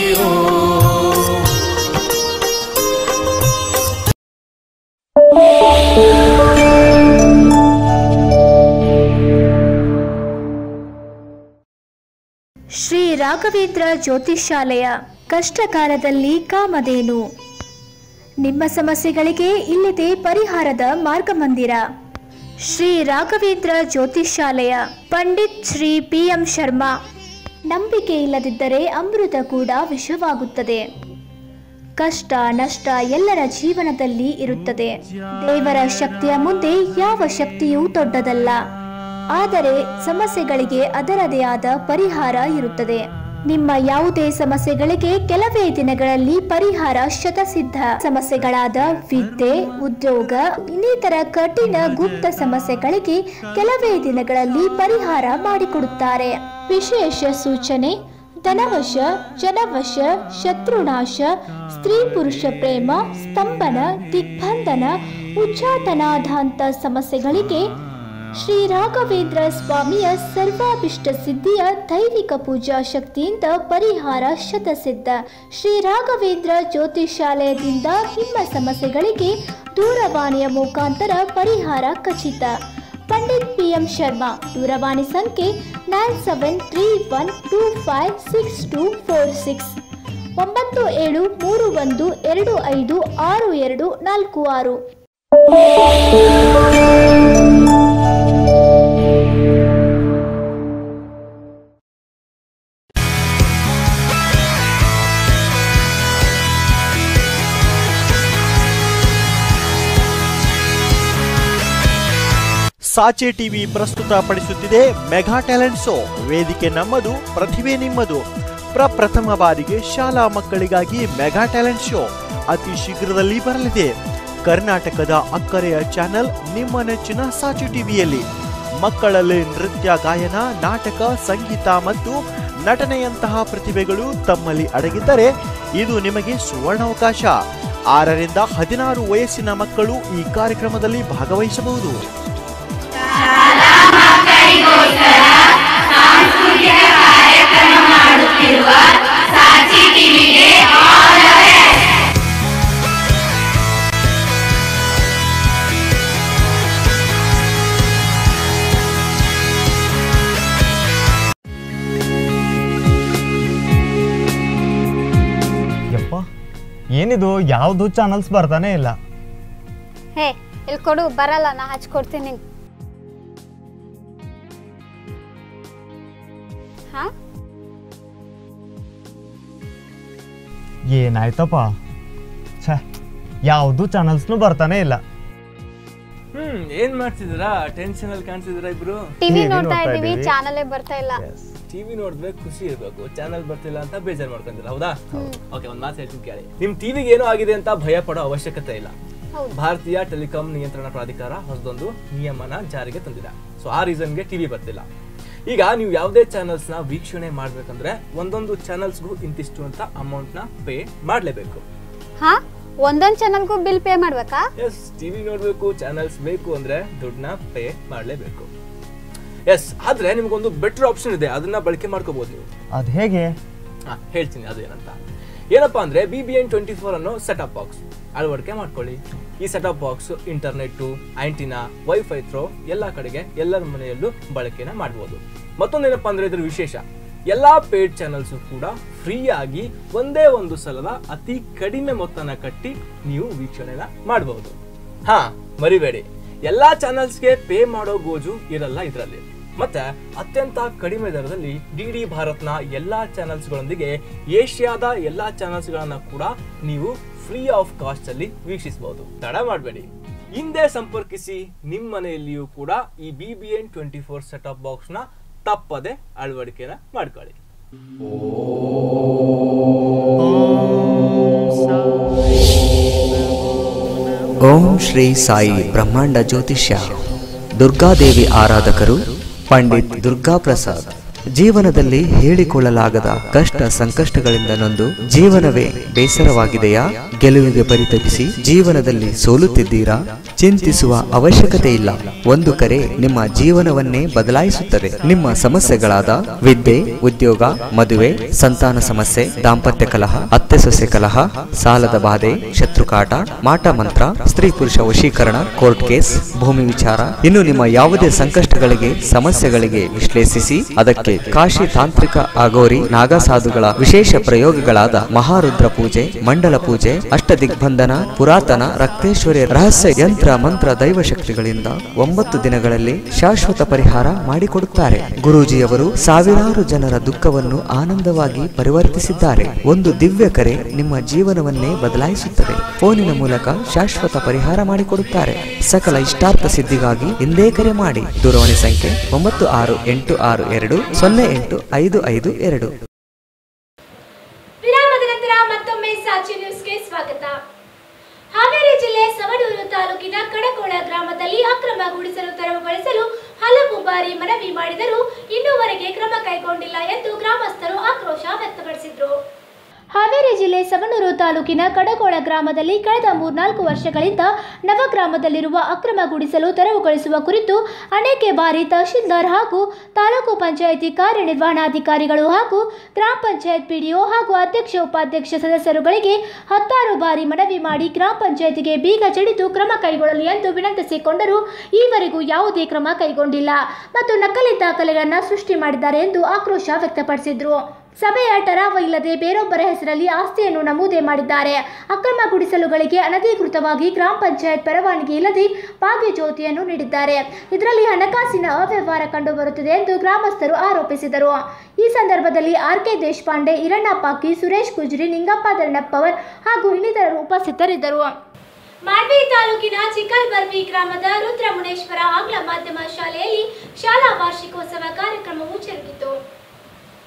ಶ್ರೀ ರಾಘವೇಂದ್ರ ಜ್ಯೋತಿಷ್ಯಾಲಯ ಕಷ್ಟಕಾಲದಲ್ಲಿ ಕಾಮಧೇನು ನಿಮ್ಮ ಸಮಸ್ಯೆಗಳಿಗೆ ಇಲ್ಲಿದೆ ಪರಿಹಾರದ ಮಾರ್ಗಮಂದಿರ ಶ್ರೀ ರಾಘವೇಂದ್ರ ಜ್ಯೋತಿಷ್ಯಾಲಯ ಪಂಡಿತ್ ಶ್ರೀ ಪಿ ಎಂ ಶರ್ಮಾ ನಂಬಿಕೆ ಇಲ್ಲದಿದ್ದರೆ ಅಮೃತ ಕೂಡ ವಿಷವಾಗುತ್ತದೆ ಕಷ್ಟ ನಷ್ಟ ಎಲ್ಲರ ಜೀವನದಲ್ಲಿ ಇರುತ್ತದೆ ದೇವರ ಶಕ್ತಿಯ ಮುಂದೆ ಯಾವ ಶಕ್ತಿಯೂ ದೊಡ್ಡದಲ್ಲ ಆದರೆ ಸಮಸ್ಯೆಗಳಿಗೆ ಅದರದೇ ಆದ ಪರಿಹಾರ ಇರುತ್ತದೆ ನಿಮ್ಮ ಯಾವುದೇ ಸಮಸ್ಯೆಗಳಿಗೆ ಕೆಲವೇ ದಿನಗಳಲ್ಲಿ ಪರಿಹಾರ ಶತಸಿದ್ಧ ಸಮಸ್ಯೆಗಳಾದ ವಿದ್ಯೆ ಉದ್ಯೋಗ ಇನ್ನಿತರ ಕಠಿಣ ಗುಪ್ತ ಸಮಸ್ಯೆಗಳಿಗೆ ಕೆಲವೇ ದಿನಗಳಲ್ಲಿ ಪರಿಹಾರ ಮಾಡಿಕೊಡುತ್ತಾರೆ ವಿಶೇಷ ಸೂಚನೆ ಧನವಶ ಜನವಶ ಶತ್ರುನಾಶ ಸ್ತ್ರೀ ಪುರುಷ ಪ್ರೇಮ ಸ್ತಂಭನ ದಿಗ್ಬಂಧನ ಉಚ್ಚಾಟನಾಧಾಂತ ಸಮಸ್ಯೆಗಳಿಗೆ ಶ್ರೀ ರಾಘವೇಂದ್ರ ಸ್ವಾಮಿಯ ಸರ್ವಾಭಿಷ್ಟ ಸಿದ್ಧಿಯ ದೈವಿಕ ಪೂಜಾ ಶಕ್ತಿಯಿಂದ ಪರಿಹಾರ ಶತಸಿದ್ಧ ಶ್ರೀ ರಾಘವೇಂದ್ರ ಜ್ಯೋತಿಷಾಲಯದಿಂದ ನಿಮ್ಮ ಸಮಸ್ಯೆಗಳಿಗೆ ದೂರವಾಣಿಯ ಮುಖಾಂತರ ಪರಿಹಾರ ಖಚಿತ ಪಂಡಿತ್ ಪಿ ಎಂ ಶರ್ಮಾ ದೂರವಾಣಿ ಸಂಖ್ಯೆ nine seven three one two five six two four six ಒಂಬತ್ತು ಏಳು ಮೂರು ಒಂದು ಎರಡು ಐದು ಆರು ಎರಡು ನಾಲ್ಕು ಆರು ಸಾಚೆ ಟಿವಿ ಪ್ರಸ್ತುತಪಡಿಸುತ್ತಿದೆ ಮೆಗಾ ಟ್ಯಾಲೆಂಟ್ ಶೋ ವೇದಿಕೆ ನಮ್ಮದು ಪ್ರತಿಭೆ ನಿಮ್ಮದು ಪ್ರಪ್ರಥಮ ಬಾರಿಗೆ ಶಾಲಾ ಮಕ್ಕಳಿಗಾಗಿ ಮೆಗಾ ಟ್ಯಾಲೆಂಟ್ ಶೋ ಅತಿ ಶೀಘ್ರದಲ್ಲಿ ಬರಲಿದೆ ಕರ್ನಾಟಕದ ಅಕ್ಕರೆಯ ಚಾನೆಲ್ ನಿಮ್ಮ ನೆಚ್ಚಿನ ಸಾಚೆ ಟಿವಿಯಲ್ಲಿ ಮಕ್ಕಳಲ್ಲಿ ನೃತ್ಯ ಗಾಯನ ನಾಟಕ ಸಂಗೀತ ಮತ್ತು ನಟನೆಯಂತಹ ಪ್ರತಿಭೆಗಳು ತಮ್ಮಲ್ಲಿ ಅಡಗಿದ್ದರೆ ಇದು ನಿಮಗೆ ಸುವರ್ಣಾವಕಾಶ ಆರರಿಂದ ಹದಿನಾರು ವಯಸ್ಸಿನ ಮಕ್ಕಳು ಈ ಕಾರ್ಯಕ್ರಮದಲ್ಲಿ ಭಾಗವಹಿಸಬಹುದು ಯಪ್ಪ ಏನಿದು ಯಾವುದು ಚಾನಲ್ಸ್ ಬರ್ತಾನೆ ಇಲ್ಲ ಹೇ ಇಲ್ಲಿ ಕೊಡು ಬರಲ್ಲ ನಾ ಹಚ್ಕೊಡ್ತೀನಿ ಹಾ ಏನಾಯ್ತಪ್ಪ ಛೇ ಯಾವುದು ಚಾನಲ್ಸ್ನು ಬರ್ತಾನೆ ಇಲ್ಲ ಹ್ಮ್ ಏನ್ ಮಾಡ್ತಿದ್ದೀರಾ ಟೆನ್ಷನ್ ಅಲ್ಲಿ ಕಾಣಿಸಿದಿರಾ ಇಬ್ರು ಟಿವಿ TV ನೋಡ್ತಾ ನೋಡ್ತಾ ಇದೀವಿ ಇದೀವಿ. ಚಾನಲೇ ಬರ್ತಾ ಇಲ್ಲ ಟಿವಿ ನೋಡಿದ್ರೆ ಖುಷಿ ಇರ್ಬೇಕು ಚಾನಲ್ ಬರ್ತಿಲ್ಲ ಅಂತ ಬೇಜಾರ್ ಮಾಡ್ಕೊಂತೀರ ಹೌದಾ ಓಕೆ ಒಂದ್ ಮಾತು ಹೇಳ್ತೀನಿ ಕೇಳಿ ನಿಮ್ ಟಿವಿಗೆ ಏನೋ ಆಗಿದೆ ಅಂತ ಭಯ ಪಡೋ ಅವಶ್ಯಕತೆ ಇಲ್ಲ ಹೌದು. ಭಾರತೀಯ ಟೆಲಿಕಾಂ ನಿಯಂತ್ರಣ ಪ್ರಾಧಿಕಾರ ಹೊಸದೊಂದು ನಿಯಮನ ಜಾರಿಗೆ ತಂದಿದೆ ಸೊ ಆ ರೀಸನ್ಗೆ ಟಿವಿ ಬರ್ತಿಲ್ಲ ಈಗ ನೀವು ಯಾವುದೇ ಚಾನಲ್ಸ್ ನ ವೀಕ್ಷಣೆ ಮಾಡ್ಬೇಕಂದ್ರೆ ಒಂದೊಂದು ಚಾನಲ್ಸ್ಗೂ ಇಂತಿಷ್ಟು ಅಂತ ಅಮೌಂಟ್ ನ ಪೇ ಮಾಡ್ಲೇಬೇಕು ಹಾ ಒಂದೊಂದ್ ಚಾನಲ್ಗೂ ಬಿಲ್ ಪೇ ಮಾಡ್ಬೇಕಾ ಎಸ್ ಟಿವಿ ನೋಡ್ಬೇಕು ಚಾನಲ್ಸ್ ಬೇಕು ಅಂದ್ರೆ ದುಡ್ಡನ್ನ ಪೇ ಮಾಡ್ಲೇಬೇಕು ಎಸ್ ಆದ್ರೆ ನಿಮ್ಗೊಂದು ಬೆಟರ್ ಆಪ್ಷನ್ ಇದೆ ಅದನ್ನ ಬಳಕೆ ಮಾಡ್ಕೋಬಹುದು ನೀವು ಅದು ಹೇಗೆ ಹಾ ಹೇಳ್ತೀನಿ ಅದು ಏನಂತ ಏನಪ್ಪಾ ಅಂದ್ರೆ B B N twenty four ಅನ್ನೋ ಸೆಟಪ್ ಬಾಕ್ಸ್ ಅಳವಡಿಕೆ ಮಾಡ್ಕೊಳ್ಳಿ ಈ setup box internet antenna wifi through ಎಲ್ಲಾ ಕಡೆಗೆ ಎಲ್ಲರ ಮನೆಯಲ್ಲೂ ಬಳಕೆನ ಮಾಡಬಹುದು ಮತ್ತೊಂದೇನಪ್ಪಾ ಅಂದ್ರೆ ಇದ್ರ ವಿಶೇಷ ಎಲ್ಲಾ ಪೇಡ್ ಚಾನಲ್ಸ್ ಕೂಡ ಫ್ರೀ ಆಗಿ ಒಂದೇ ಒಂದು ಸಲದ ಅತಿ ಕಡಿಮೆ ಮೊತ್ತನ ಕಟ್ಟಿ ನೀವು ವೀಕ್ಷಣೆನ ಮಾಡಬಹುದು ಹಾ ಮರಿಬೇಡಿ ಎಲ್ಲಾ ಚಾನಲ್ಸ್ಗೆ ಪೇ ಮಾಡೋ ಗೋಜು ಇರಲ್ಲ ಇದರಲ್ಲಿ ಮತ್ತೆ ಅತ್ಯಂತ ಕಡಿಮೆ ದರದಲ್ಲಿ ಡಿ ಡಿ ಭಾರತ್ನ ಎಲ್ಲಾ ಚಾನಲ್ಸ್ಗಳೊಂದಿಗೆ ಏಷ್ಯಾದ ಎಲ್ಲಾ ಚಾನಲ್ಸ್ಗಳನ್ನ ಕೂಡ ನೀವು ಫ್ರೀ ಆಫ್ ಕಾಸ್ಟ್ ಅಲ್ಲಿ ವೀಕ್ಷಿಸಬಹುದು ತಡ ಮಾಡಬೇಡಿ ಹಿಂದೆ ಸಂಪರ್ಕಿಸಿ ನಿಮ್ಮ ಮನೆಯಲ್ಲಿಯೂ ಕೂಡ ಈ B B N twenty four setup box ನ ತಪ್ಪದೆ ಅಳವಡಿಕೆನ ಮಾಡ್ಕೊಳ್ಳಿ ಓಂ ಶ್ರೀ ಸಾಯಿ ಬ್ರಹ್ಮಾಂಡ ಜ್ಯೋತಿಷ್ಯ ದುರ್ಗಾದೇವಿ ಆರಾಧಕರು ಪಂಡಿತ್ ದುರ್ಗಾ ಪ್ರಸಾದ್ ಜೀವನದಲ್ಲಿ ಹೇಳಿಕೊಳ್ಳಲಾಗದ ಕಷ್ಟ ಸಂಕಷ್ಟಗಳಿಂದ ನೊಂದು ಜೀವನವೇ ಬೇಸರವಾಗಿದೆಯಾ ಗೆಲುವಿಗೆ ಪರಿತಪಿಸಿ ಜೀವನದಲ್ಲಿ ಸೋಲುತ್ತಿದ್ದೀರಾ ಚಿಂತಿಸುವ ಅವಶ್ಯಕತೆ ಇಲ್ಲ ಒಂದು ಕರೆ ನಿಮ್ಮ ಜೀವನವನ್ನೇ ಬದಲಾಯಿಸುತ್ತದೆ ನಿಮ್ಮ ಸಮಸ್ಯೆಗಳಾದ ವಿದ್ಯೆ ಉದ್ಯೋಗ ಮದುವೆ ಸಂತಾನ ಸಮಸ್ಯೆ ದಾಂಪತ್ಯ ಕಲಹ ಅತ್ತೆ ಸೊಸೆ ಕಲಹ ಸಾಲದ ಬಾಧೆ ಶತ್ರುಕಾಟ ಮಾಟ ಮಂತ್ರ ಸ್ತ್ರೀ ಪುರುಷ ವಶೀಕರಣ ಕೋರ್ಟ್ ಕೇಸ್ ಭೂಮಿ ವಿಚಾರ ಇನ್ನು ನಿಮ್ಮ ಯಾವುದೇ ಸಂಕಷ್ಟಗಳಿಗೆ ಸಮಸ್ಯೆಗಳಿಗೆ ವಿಶ್ಲೇಷಿಸಿ ಅದಕ್ಕೆ ಕಾಶಿ ತಾಂತ್ರಿಕ ಅಗೋರಿ ನಾಗಸಾಧುಗಳ ವಿಶೇಷ ಪ್ರಯೋಗಗಳಾದ ಮಹಾರುದ್ರ ಪೂಜೆ ಮಂಡಲ ಪೂಜೆ ಅಷ್ಟದಿಗ್ಬಂಧನ ಪುರಾತನ ರಕ್ತೇಶ್ವರಿ ರಹಸ್ಯ ಯಂತ್ರ ಮಂತ್ರ ದೈವ ಶಕ್ತಿಗಳಿಂದ ಒಂಬತ್ತು ದಿನಗಳಲ್ಲಿ ಶಾಶ್ವತ ಪರಿಹಾರ ಮಾಡಿಕೊಡುತ್ತಾರೆ ಗುರೂಜಿಯವರು ಸಾವಿರಾರು ಜನರ ದುಃಖವನ್ನು ಆನಂದವಾಗಿ ಪರಿವರ್ತಿಸಿದ್ದಾರೆ ಒಂದು ದಿವ್ಯ ಕರೆ ನಿಮ್ಮ ಜೀವನವನ್ನೇ ಬದಲಾಯಿಸುತ್ತದೆ ಫೋನಿನ ಮೂಲಕ ಶಾಶ್ವತ ಪರಿಹಾರ ಮಾಡಿಕೊಡುತ್ತಾರೆ ಸಕಲ ಇಷ್ಟಾರ್ಥ ಸಿದ್ಧಿಗಾಗಿ ಹಿಂದೆ ಕರೆ ಮಾಡಿ ದೂರವಾಣಿ ಸಂಖ್ಯೆ ಒಂಬತ್ತು ಆರು ಎಂಟು ಆರು ಎರಡು ಸೊನ್ನೆ ಎಂಟು ಐದು ಐದು ಎರಡು ವಿರಾಮದ ನಂತರ ಮತ್ತೊಮ್ಮೆ ಸಾಚಿ ನ್ಯೂಸ್ಗೆ ಸ್ವಾಗತ ಹಾವೇರಿ ಜಿಲ್ಲೆ ಸವಣೂರು ತಾಲೂಕಿನ ಕಡಕೋಳ ಗ್ರಾಮದಲ್ಲಿ ಅಕ್ರಮ ಗುಡಿಸಲು ತೆರವುಗೊಳಿಸಲು ಹಲವು ಬಾರಿ ಮನವಿ ಮಾಡಿದರೂ ಇನ್ನೂವರೆಗೆ ಕ್ರಮ ಕೈಗೊಂಡಿಲ್ಲ ಎಂದು ಗ್ರಾಮಸ್ಥರು ಆಕ್ರೋಶ ವ್ಯಕ್ತಪಡಿಸಿದರು ಹಾವೇರಿ ಜಿಲ್ಲೆ ಸವಣೂರು ತಾಲೂಕಿನ ಕಡಕೋಳ ಗ್ರಾಮದಲ್ಲಿ ಕಳೆದ ಮೂರ್ನಾಲ್ಕು ವರ್ಷಗಳಿಂದ ನವಗ್ರಾಮದಲ್ಲಿರುವ ಅಕ್ರಮ ಗುಡಿಸಲು ತೆರವುಗೊಳಿಸುವ ಕುರಿತು ಅನೇಕ ಬಾರಿ ತಹಶೀಲ್ದಾರ್ ಹಾಗೂ ತಾಲೂಕು ಪಂಚಾಯಿತಿ ಕಾರ್ಯನಿರ್ವಹಣಾಧಿಕಾರಿಗಳು ಹಾಗೂ ಗ್ರಾಮ ಪಂಚಾಯತ್ ಪಿಡಿಒ ಹಾಗೂ ಅಧ್ಯಕ್ಷ ಉಪಾಧ್ಯಕ್ಷ ಸದಸ್ಯರುಗಳಿಗೆ ಹತ್ತಾರು ಬಾರಿ ಮನವಿ ಮಾಡಿ ಗ್ರಾಮ ಪಂಚಾಯತಿಗೆ ಬೀಗ ಜಡಿದು ಕ್ರಮ ಕೈಗೊಳ್ಳಲಿ ಎಂದು ವಿನಂತಿಸಿಕೊಂಡರೂ ಈವರೆಗೂ ಯಾವುದೇ ಕ್ರಮ ಕೈಗೊಂಡಿಲ್ಲ ಮತ್ತು ನಕಲಿ ದಾಖಲೆಗಳನ್ನು ಸೃಷ್ಟಿ ಮಾಡಿದ್ದಾರೆ ಎಂದು ಆಕ್ರೋಶ ವ್ಯಕ್ತಪಡಿಸಿದರು ಸಭೆಯ ಟರಾವ ಇಲ್ಲದೆ ಬೇರೊಬ್ಬರ ಹೆಸರಲ್ಲಿ ಆಸ್ತಿಯನ್ನು ನಮೂದೆ ಮಾಡಿದ್ದಾರೆ ಅಕ್ರಮ ಗುಡಿಸಲುಗಳಿಗೆ ಅನಧಿಕೃತವಾಗಿ ಗ್ರಾಮ ಪಂಚಾಯತ್ ಪರವಾನಗಿ ಇಲ್ಲದೆ ಭಾಗ್ಯ ಜ್ಯೋತಿಯನ್ನು ನೀಡಿದ್ದಾರೆ ಇದರಲ್ಲಿ ಹಣಕಾಸಿನ ಅವ್ಯವಹಾರ ಕಂಡುಬರುತ್ತಿದೆ ಎಂದು ಗ್ರಾಮಸ್ಥರು ಆರೋಪಿಸಿದರು ಈ ಸಂದರ್ಭದಲ್ಲಿ ಆರ್ ಕೆ ದೇಶಪಾಂಡೆ ಈರಣ್ಣ ಪಾಕಿ ಸುರೇಶ್ ಕುಜ್ರಿ ನಿಂಗಪ್ಪ ಧರಣಪ್ಪವರ್ ಹಾಗೂ ಇನ್ನಿತರರು ಉಪಸ್ಥಿತರಿದ್ದರು ಮಾನ್ವಿ ತಾಲೂಕಿನ ಚಿಕ್ಕಲ್ಬರ್ವಿ ಗ್ರಾಮದ ರುದ್ರಮುನೇಶ್ವರ ಆಂಗ್ಲ ಮಾಧ್ಯಮ ಶಾಲೆಯಲ್ಲಿ ಶಾಲಾ ವಾರ್ಷಿಕೋತ್ಸವ ಕಾರ್ಯಕ್ರಮವು ಜರುಗಿತು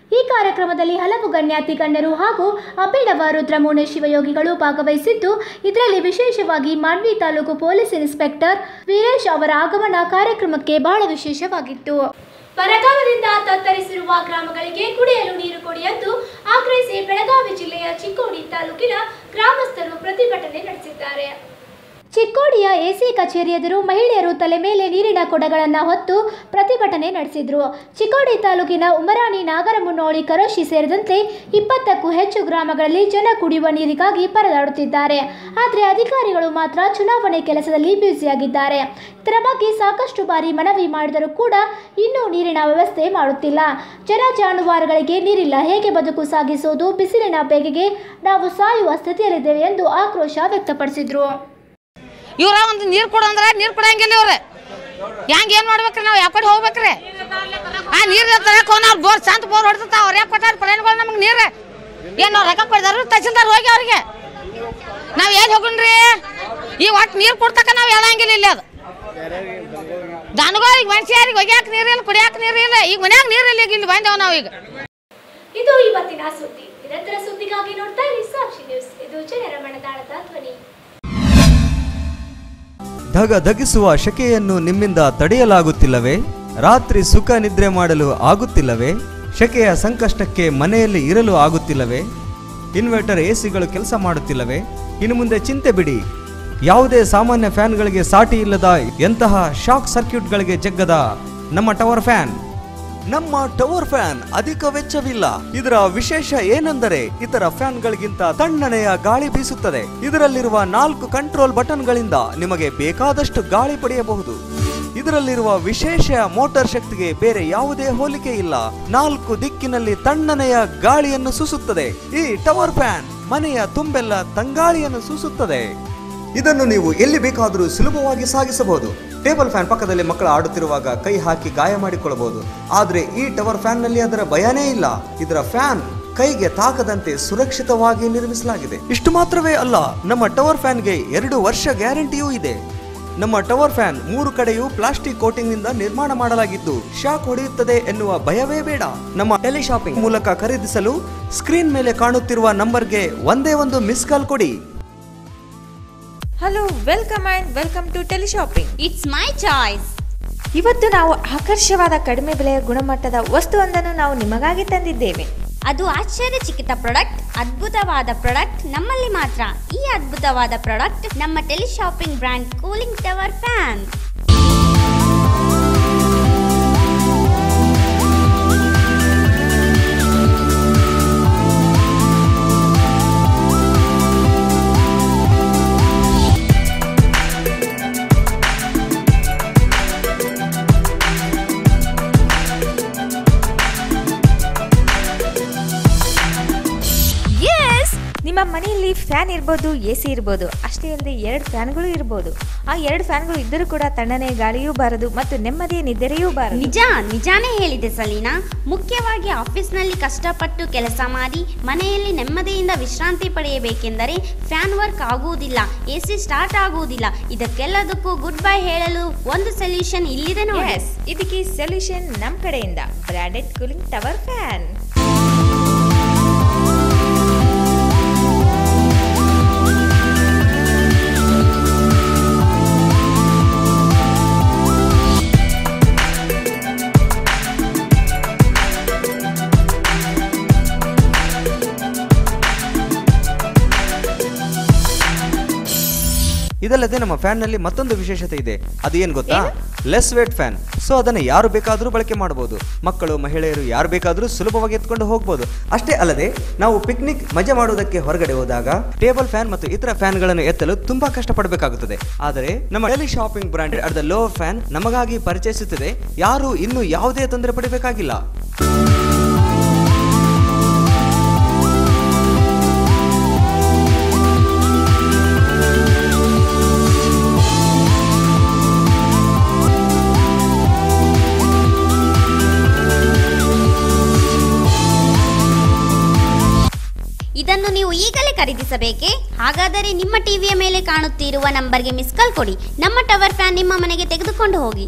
ಈ ಕಾರ್ಯಕ್ರಮದಲ್ಲಿ ಹಲವು ಗಣ್ಯಾತಿ ಗಣ್ಯರು ಹಾಗೂ ಅಭಿನವ ರುದ್ರಮುನಿ ಶಿವಯೋಗಿಗಳು ಭಾಗವಹಿಸಿದ್ದು ಇದರಲ್ಲಿ ವಿಶೇಷವಾಗಿ ಮಾನ್ವಿ ತಾಲೂಕು ಪೊಲೀಸ್ ಇನ್ಸ್ಪೆಕ್ಟರ್ ವೀರೇಶ್ ಅವರ ಆಗಮನ ಕಾರ್ಯಕ್ರಮಕ್ಕೆ ಬಹಳ ವಿಶೇಷವಾಗಿತ್ತು ಬರಗಾಲದಿಂದ ತತ್ತರಿಸಿರುವ ಗ್ರಾಮಗಳಿಗೆ ಕುಡಿಯಲು ನೀರು ಕೊಡಿ ಎಂದು ಆಗ್ರಹಿಸಿ ಬೆಳಗಾವಿ ಜಿಲ್ಲೆಯ ಚಿಕ್ಕೋಡಿ ತಾಲೂಕಿನ ಗ್ರಾಮಸ್ಥರು ಪ್ರತಿಭಟನೆ ನಡೆಸಿದ್ದಾರೆ ಚಿಕ್ಕೋಡಿಯ ಎಸಿ ಕಚೇರಿ ಎದುರು ಮಹಿಳೆಯರು ತಲೆ ಮೇಲೆ ನೀರಿನ ಕೊಡಗಳನ್ನು ಹೊತ್ತು ಪ್ರತಿಭಟನೆ ನಡೆಸಿದ್ರು ಚಿಕ್ಕೋಡಿ ತಾಲೂಕಿನ ಉಮರಾಣಿ ನಾಗರಮುನ್ನೋಳಿ ಕರೋಶಿ ಸೇರಿದಂತೆ ಇಪ್ಪತ್ತಕ್ಕೂ ಹೆಚ್ಚು ಗ್ರಾಮಗಳಲ್ಲಿ ಜನ ಕುಡಿಯುವ ನೀರಿಗಾಗಿ ಪರದಾಡುತ್ತಿದ್ದಾರೆ ಆದರೆ ಅಧಿಕಾರಿಗಳು ಮಾತ್ರ ಚುನಾವಣೆ ಕೆಲಸದಲ್ಲಿ ಬ್ಯುಸಿಯಾಗಿದ್ದಾರೆ ಇದರ ಬಗ್ಗೆ ಸಾಕಷ್ಟು ಬಾರಿ ಮನವಿ ಮಾಡಿದರೂ ಕೂಡ ಇನ್ನೂ ನೀರಿನ ವ್ಯವಸ್ಥೆ ಮಾಡುತ್ತಿಲ್ಲ ಜನ ಜಾನುವಾರುಗಳಿಗೆ ನೀರಿಲ್ಲ ಹೇಗೆ ಬದುಕು ಸಾಗಿಸುವುದು ಬಿಸಿಲಿನ ಬೇಗೆಗೆ ನಾವು ಸಾಯುವ ಸ್ಥಿತಿಯಲ್ಲಿದ್ದೇವೆ ಎಂದು ಆಕ್ರೋಶ ವ್ಯಕ್ತಪಡಿಸಿದ್ರು ಇವ್ರ ಒಂದು ನೀರು ಕೊಡು ಅಂದ್ರೆ ನೀರು ಕೊಡಂಗಿಲ್ಲ ಇವ್ರೆ ಹೆಂಗ್ ಏನ್ ಮಾಡ್ಬೇಕ್ರಿ ನಾವು ಯಾವ ಕಡೆ ಹೋಗ್ಬೇಕ್ರಿ ಆ ನೀರ್ ತರಕ್ ಹೋಗಿ ನಾವು ಬೋರ್ ಸಂತ ಬೋರ್ ಹೊಡ್ತಾವ ಅವ್ರ ಯಾಕೆ ಕೊಟ್ಟಾರ ಪ್ಲೇನ್ಗಳು ನಮ್ಗೆ ನೀರು ಏನ್ ನಾವು ರೊಕ್ಕ ಕೊಡ್ದಾರ ತಹಸೀಲ್ದಾರ್ ಹೋಗಿ ಅವ್ರಿಗೆ ನಾವ್ ಎಲ್ಲಿ ಹೋಗುಣ್ರಿ ಈ ಒಟ್ಟು ನೀರು ಕೊಡ್ತಕ್ಕ ನಾವು ಹೇಳಂಗಿಲ್ಲ ಇಲ್ಲಿ ಅದು ದನಗಳಿಗೆ ಮನುಷ್ಯರಿಗೆ ಒಗ್ಯಾಕ ನೀರಿಲ್ಲ ಕುಡಿಯಾಕ ನೀರಿಲ್ಲ ಈಗ ಮನ್ಯಾಗ ನೀರಿಲ್ಲ ಈಗ ಇಲ್ಲಿ ಬಂದೇವ್ ನಾವು ಈಗ ಇದು ಇವತ್ತಿನ ಸುದ್ದಿ ನಿರಂತರ ಸುದ್ದಿಗಾಗಿ ನೋಡ್ತಾ ಇರಿ ಸಾಕ್ಷಿ ನ್ಯೂಸ್ ಇದು ಜನರ ಮನದಾಳದ ಧ್ವನಿ ಧಗ ಧಗಿಸುವ ಶಕೆಯನ್ನು ನಿಮ್ಮಿಂದ ತಡೆಯಲಾಗುತ್ತಿಲ್ಲವೇ ರಾತ್ರಿ ಸುಖ ನಿದ್ರೆ ಮಾಡಲು ಆಗುತ್ತಿಲ್ಲವೇ ಶಕೆಯ ಸಂಕಷ್ಟಕ್ಕೆ ಮನೆಯಲ್ಲಿ ಇರಲು ಆಗುತ್ತಿಲ್ಲವೇ ಇನ್ವರ್ಟರ್ ಎಸಿಗಳು ಕೆಲಸ ಮಾಡುತ್ತಿಲ್ಲವೇ ಇನ್ನು ಮುಂದೆ ಚಿಂತೆ ಬಿಡಿ ಯಾವುದೇ ಸಾಮಾನ್ಯ ಫ್ಯಾನ್ಗಳಿಗೆ ಸಾಟಿ ಇಲ್ಲದ ಎಂತಹ ಶಾಕ್ ಸರ್ಕ್ಯೂಟ್ಗಳಿಗೆ ಜಗ್ಗದ ನಮ್ಮ ಟವರ್ ಫ್ಯಾನ್ ನಮ್ಮ ಟವರ್ ಫ್ಯಾನ್ ಅಧಿಕ ವೆಚ್ಚವಿಲ್ಲ ಇದರ ವಿಶೇಷ ಏನೆಂದರೆ ಇತರ ಫ್ಯಾನ್ಗಳಿಗಿಂತ ತಣ್ಣನೆಯ ಗಾಳಿ ಬೀಸುತ್ತದೆ ಇದರಲ್ಲಿರುವ ನಾಲ್ಕು ಕಂಟ್ರೋಲ್ ಬಟನ್ಗಳಿಂದ ನಿಮಗೆ ಬೇಕಾದಷ್ಟು ಗಾಳಿ ಪಡೆಯಬಹುದು ಇದರಲ್ಲಿರುವ ವಿಶೇಷ ಮೋಟಾರ್ ಶಕ್ತಿಗೆ ಬೇರೆ ಯಾವುದೇ ಹೋಲಿಕೆ ಇಲ್ಲ ನಾಲ್ಕು ದಿಕ್ಕಿನಲ್ಲಿ ತಣ್ಣನೆಯ ಗಾಳಿಯನ್ನು ಸೂಸುತ್ತದೆ ಈ ಟವರ್ ಫ್ಯಾನ್ ಮನೆಯ ತುಂಬೆಲ್ಲ ತಂಗಾಳಿಯನ್ನು ಸೂಸುತ್ತದೆ ಇದನ್ನು ನೀವು ಎಲ್ಲಿ ಬೇಕಾದರೂ ಸುಲಭವಾಗಿ ಸಾಗಿಸಬಹುದು ಟೇಬಲ್ ಫ್ಯಾನ್ ಪಕ್ಕದಲ್ಲಿ ಮಕ್ಕಳು ಆಡುತ್ತಿರುವಾಗ ಕೈ ಹಾಕಿ ಗಾಯ ಮಾಡಿಕೊಳ್ಳಬಹುದು ಆದರೆ ಈ ಟವರ್ ಫ್ಯಾನ್ನಲ್ಲಿ ಅದರ ಭಯನೇ ಇಲ್ಲ ಇದರ ಫ್ಯಾನ್ ಕೈಗೆ ತಾಕದಂತೆ ಸುರಕ್ಷಿತವಾಗಿ ನಿರ್ಮಿಸಲಾಗಿದೆ ಇಷ್ಟು ಮಾತ್ರವೇ ಅಲ್ಲ ನಮ್ಮ ಟವರ್ ಫ್ಯಾನ್ಗೆ ಎರಡು ವರ್ಷ ಗ್ಯಾರಂಟಿಯೂ ಇದೆ ನಮ್ಮ ಟವರ್ ಫ್ಯಾನ್ ಮೂರು ಕಡೆಯೂ ಪ್ಲಾಸ್ಟಿಕ್ ಕೋಟಿಂಗ್ ನಿಂದ ನಿರ್ಮಾಣ ಮಾಡಲಾಗಿದ್ದು ಶಾಕ್ ಹೊಡೆಯುತ್ತದೆ ಎನ್ನುವ ಭಯವೇ ಬೇಡ ನಮ್ಮ ಟೆಲಿಶಾಪಿಂಗ್ ಮೂಲಕ ಖರೀದಿಸಲು ಸ್ಕ್ರೀನ್ ಮೇಲೆ ಕಾಣುತ್ತಿರುವ ನಂಬರ್ಗೆ ಒಂದೇ ಒಂದು ಮಿಸ್ ಕಾಲ್ ಕೊಡಿ hello welcome and welcome to teleshopping it's my choice ಇವತ್ತು ನಾವು ಆಕರ್ಷವಾದ ಕಡಿಮೆ ಬೆಲೆಯ ಗುಣಮಟ್ಟದ ವಸ್ತುವೊಂದನ್ನು ನಾವು ನಿಮಗಾಗಿ ತಂದಿದ್ದೇವೆ ಅದು ಆಶ್ಚರ್ಯಚಕಿತ ಪ್ರಾಡಕ್ಟ್ ಅದ್ಭುತವಾದ ಪ್ರಾಡಕ್ಟ್ ನಮ್ಮಲ್ಲಿ ಮಾತ್ರ ಈ ಅದ್ಭುತವಾದ ಪ್ರಾಡಕ್ಟ್ ನಮ್ಮ teleshopping brand cooling tower fan is ನಿಮ್ಮ ಮನೆಯಲ್ಲಿ ಫ್ಯಾನ್ ಇರ್ಬೋದು ಎ ಸಿ ಇರ್ಬೋದು ಅಷ್ಟೇ ಅಲ್ಲದೆ ಎರಡು ಫ್ಯಾನ್ಗಳು ಇರ್ಬೋದು ಆ ಎರಡು ಫ್ಯಾನ್ಗಳು ಇದ್ದರೂ ಕೂಡ ತಣ್ಣನೆ ಗಾಳಿಯೂ ಬಾರದು ಮತ್ತು ನೆಮ್ಮದಿಯ ನಿದ್ರೆಯೂ ಬಾರದು ನಿಜ ನಿಜಾನೇ ಹೇಳಿದೆ ಸಲೀನಾ ಮುಖ್ಯವಾಗಿ ಆಫೀಸ್ನಲ್ಲಿ ಕಷ್ಟಪಟ್ಟು ಕೆಲಸ ಮಾಡಿ ಮನೆಯಲ್ಲಿ ನೆಮ್ಮದಿಯಿಂದ ವಿಶ್ರಾಂತಿ ಪಡೆಯಬೇಕೆಂದರೆ ಫ್ಯಾನ್ ವರ್ಕ್ ಆಗುವುದಿಲ್ಲ ಎ ಸಿ ಸ್ಟಾರ್ಟ್ ಆಗುವುದಿಲ್ಲ ಇದಕ್ಕೆಲ್ಲದಕ್ಕೂ ಗುಡ್ ಬೈ ಹೇಳಲು ಒಂದು ಸೊಲ್ಯೂಷನ್ ಇಲ್ಲಿದೆ ನೋಡಿ ಎಸ್ ಇದಕ್ಕೆ ಸೊಲ್ಯೂಷನ್ ನಮ್ಮ ಕಡೆಯಿಂದ ಬ್ರಾಂಡೆಡ್ ಕೂಲಿಂಗ್ ಟವರ್ ಫ್ಯಾನ್ ಇದಲ್ಲದೆ ನಮ್ಮ ಫ್ಯಾನ್ ನಲ್ಲಿ ಮತ್ತೊಂದು ವಿಶೇಷತೆ ಇದೆ ಅದು ಏನ್ ಗೊತ್ತಾ ಲೆಸ್ ವೇಟ್ ಫ್ಯಾನ್ ಸೊ ಅದನ್ನ ಯಾರು ಬೇಕಾದರೂ ಬಳಕೆ ಮಾಡಬಹುದು ಮಕ್ಕಳು ಮಹಿಳೆಯರು ಯಾರು ಬೇಕಾದರೂ ಸುಲಭವಾಗಿ ಎತ್ಕೊಂಡು ಹೋಗಬಹುದು ಅಷ್ಟೇ ಅಲ್ಲದೆ ನಾವು ಪಿಕ್ನಿಕ್ ಮಜಾ ಮಾಡುವುದಕ್ಕೆ ಹೊರಗಡೆ ಹೋದಾಗ ಟೇಬಲ್ ಫ್ಯಾನ್ ಮತ್ತು ಇತರ ಫ್ಯಾನ್ಗಳನ್ನು ಎತ್ತಲು ತುಂಬಾ ಕಷ್ಟಪಡಬೇಕಾಗುತ್ತದೆ ಆದರೆ ನಮ್ಮ tele shopping branded at the low fan ನಮಗಾಗಿ ಪರಿಚಯಿಸುತ್ತದೆ ಯಾರು ಇನ್ನೂ ಯಾವುದೇ ತೊಂದರೆ ಪಡಬೇಕಾಗಿಲ್ಲ ಇದನ್ನು ನೀವು ಈಗಲೇ ಖರೀದಿಸಬೇಕೇ ಹಾಗಾದರೆ ನಿಮ್ಮ ಟಿವಿಯ ಮೇಲೆ ಕಾಣುತ್ತಿರುವ ನಂಬರ್ಗೆ ಮಿಸ್ ಕಾಲ್ ಕೊಡಿ ನಮ್ಮ ಟವರ್ ಫ್ಯಾನ್ ನಿಮ್ಮ ಮನೆಗೆ ತೆಗೆದುಕೊಂಡು ಹೋಗಿ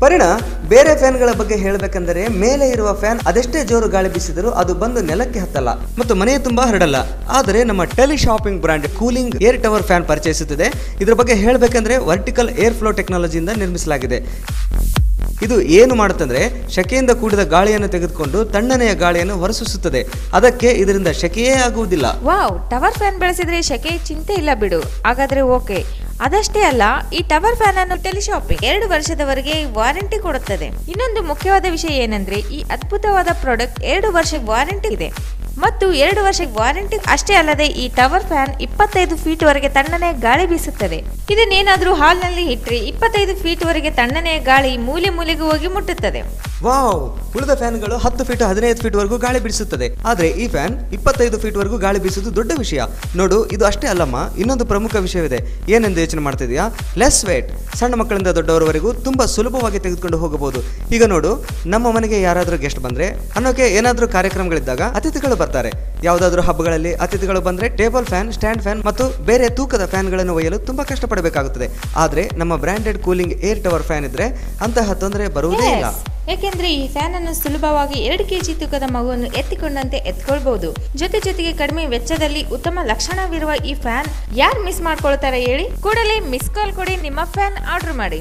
ಪರಿಣ ಬೇರೆ ಫ್ಯಾನ್ಗಳ ಬಗ್ಗೆ ಹೇಳಬೇಕೆಂದರೆ ಮೇಲೆ ಇರುವ ಫ್ಯಾನ್ ಅದೆಷ್ಟೇ ಜೋರು ಗಾಳಿ ಬೀಸಿದರೂ ಅದು ಬಂದು ನೆಲಕ್ಕೆ ಹತ್ತಲ್ಲ ಮತ್ತು ಮನೆಯ ತುಂಬಾ ಹರಡಲ್ಲ ಆದರೆ ನಮ್ಮ tele shopping brand cooling air tower fan ಪರಿಚಯಿಸುತ್ತಿದೆ ಇದರ ಬಗ್ಗೆ ಹೇಳಬೇಕೆಂದ್ರೆ ವರ್ಟಿಕಲ್ ಏರ್ ಫ್ಲೋ ಟೆಕ್ನಾಲಜಿಯಿಂದ ನಿರ್ಮಿಸಲಾಗಿದೆ ಇದು ಏನು ಮಾಡುತ್ತಂದ್ರೆ ಶಕೆಯಿಂದ ಕೂಡಿದ ಗಾಳಿಯನ್ನು ತೆಗೆದುಕೊಂಡು ತಣ್ಣನೆಯ ಗಾಳಿಯನ್ನು ಹೊರಸೂಸುತ್ತದೆ ಅದಕ್ಕೆ ಇದರಿಂದ ಶಕೆಯೇ ಆಗುವುದಿಲ್ಲ ವಾವ್ ಟವರ್ ಫ್ಯಾನ್ ಬಳಸಿದ್ರೆ ಶೆಕೆ ಚಿಂತೆ ಇಲ್ಲ ಬಿಡು ಹಾಗಾದ್ರೆ ಓಕೆ ಅದಷ್ಟೇ ಅಲ್ಲ ಈ ಟವರ್ ಫ್ಯಾನ್ ಅನ್ನು ಟೆಲಿಶಾಪಿಂಗ್ ಎರಡು ವರ್ಷದವರೆಗೆ ವಾರಂಟಿ ಕೊಡುತ್ತದೆ ಇನ್ನೊಂದು ಮುಖ್ಯವಾದ ವಿಷಯ ಏನಂದ್ರೆ ಈ ಅದ್ಭುತವಾದ ಪ್ರಾಡಕ್ಟ್ ಎರಡು ವರ್ಷ ವಾರಂಟಿ ಇದೆ ಮತ್ತು ಎರಡು ವರ್ಷ ವಾರಂಟಿ ಅಷ್ಟೇ ಅಲ್ಲದೆ ಈ ಟವರ್ ಫ್ಯಾನ್ ಇಪ್ಪತ್ತೈದು ಫೀಟ್ ವರೆಗೆ ತಣ್ಣನೆ ಗಾಳಿ ಬೀಸುತ್ತದೆ ಇದನ್ನೇನಾದ್ರೂ ಹಾಲ್ನಲ್ಲಿ ಇಟ್ಟರೆ ಇಪ್ಪತ್ತೈದು ಫೀಟ್ ವರೆಗೆ ತಣ್ಣನೆಯ ಗಾಳಿ ಮೂಲೆ ಮೂಲೆಗೆ ಹೋಗಿ ಮುಟ್ಟುತ್ತದೆ ವಾವ್ ಉಳಿದ ಫ್ಯಾನ್ಗಳು ಹತ್ತು ಫೀಟ್ ಹದಿನೈದು ಫೀಟ್ ವರೆಗೂ ಗಾಳಿ ಬೀಸುತ್ತದೆ ಆದ್ರೆ ಈ ಫ್ಯಾನ್ ಇಪ್ಪತ್ತೈದು ಫೀಟ್ ವರೆಗೂ ಗಾಳಿ ಬೀಸುವುದು ದೊಡ್ಡ ವಿಷಯ ನೋಡು ಇದು ಅಷ್ಟೇ ಅಲ್ಲಮ್ಮ ಇನ್ನೊಂದು ಪ್ರಮುಖ ವಿಷಯವಿದೆ ಏನೆಂದು ಯೋಚನೆ ಮಾಡ್ತಿದ್ಯಾ ಲೆಸ್ ವೇಟ್ ಸಣ್ಣ ಮಕ್ಕಳಿಂದ ದೊಡ್ಡವರವರೆಗೂ ತುಂಬಾ ಸುಲಭವಾಗಿ ತೆಗೆದುಕೊಂಡು ಹೋಗಬಹುದು ಈಗ ನೋಡು ನಮ್ಮ ಮನೆಗೆ ಯಾರಾದರೂ ಗೆಸ್ಟ್ ಬಂದ್ರೆ ಅನ್ನೋಕೆ ಏನಾದರೂ ಕಾರ್ಯಕ್ರಮಗಳಿದ್ದಾಗ ಅತಿಥಿಗಳು ಬರ್ತಾರೆ ಯಾವುದಾದ್ರೂ ಹಬ್ಬಗಳಲ್ಲಿ ಅತಿಥಿಗಳು ಬಂದ್ರೆ ಟೇಬಲ್ ಫ್ಯಾನ್ ಸ್ಟ್ಯಾಂಡ್ ಫ್ಯಾನ್ ಮತ್ತು ಬೇರೆ ತೂಕದ ಫ್ಯಾನ್ಗಳನ್ನು ಒಯ್ಯಲು ತುಂಬಾ ಕಷ್ಟಪಡಬೇಕಾಗುತ್ತದೆ ಆದ್ರೆ ನಮ್ಮ branded cooling air tower fan ಇದ್ರೆ ಅಂತಹ ತೊಂದರೆ ಬರುವುದೇ ಇಲ್ಲ Yes. ಯಾಕೆಂದ್ರೆ ಈ ಫ್ಯಾನ್ ಅನ್ನು ಸುಲಭವಾಗಿ ಎರಡು ಕೆಜಿ ತೂಕದ ಮಗುವನ್ನು ಎತ್ತಿಕೊಂಡಂತೆ ಎತ್ಕೊಳ್ಬಹುದು ಜೊತೆ ಜೊತೆಗೆ ಕಡಿಮೆ ವೆಚ್ಚದಲ್ಲಿ ಉತ್ತಮ ಲಕ್ಷಣವಿರುವ ಈ ಫ್ಯಾನ್ ಯಾರು ಮಿಸ್ ಮಾಡ್ಕೊಳ್ತಾರೆ ಹೇಳಿ ಕೂಡಲೇ ಮಿಸ್ ಕಾಲ್ ಕೊಡಿ ನಿಮ್ಮ ಫ್ಯಾನ್ ಆರ್ಡರ್ ಮಾಡಿ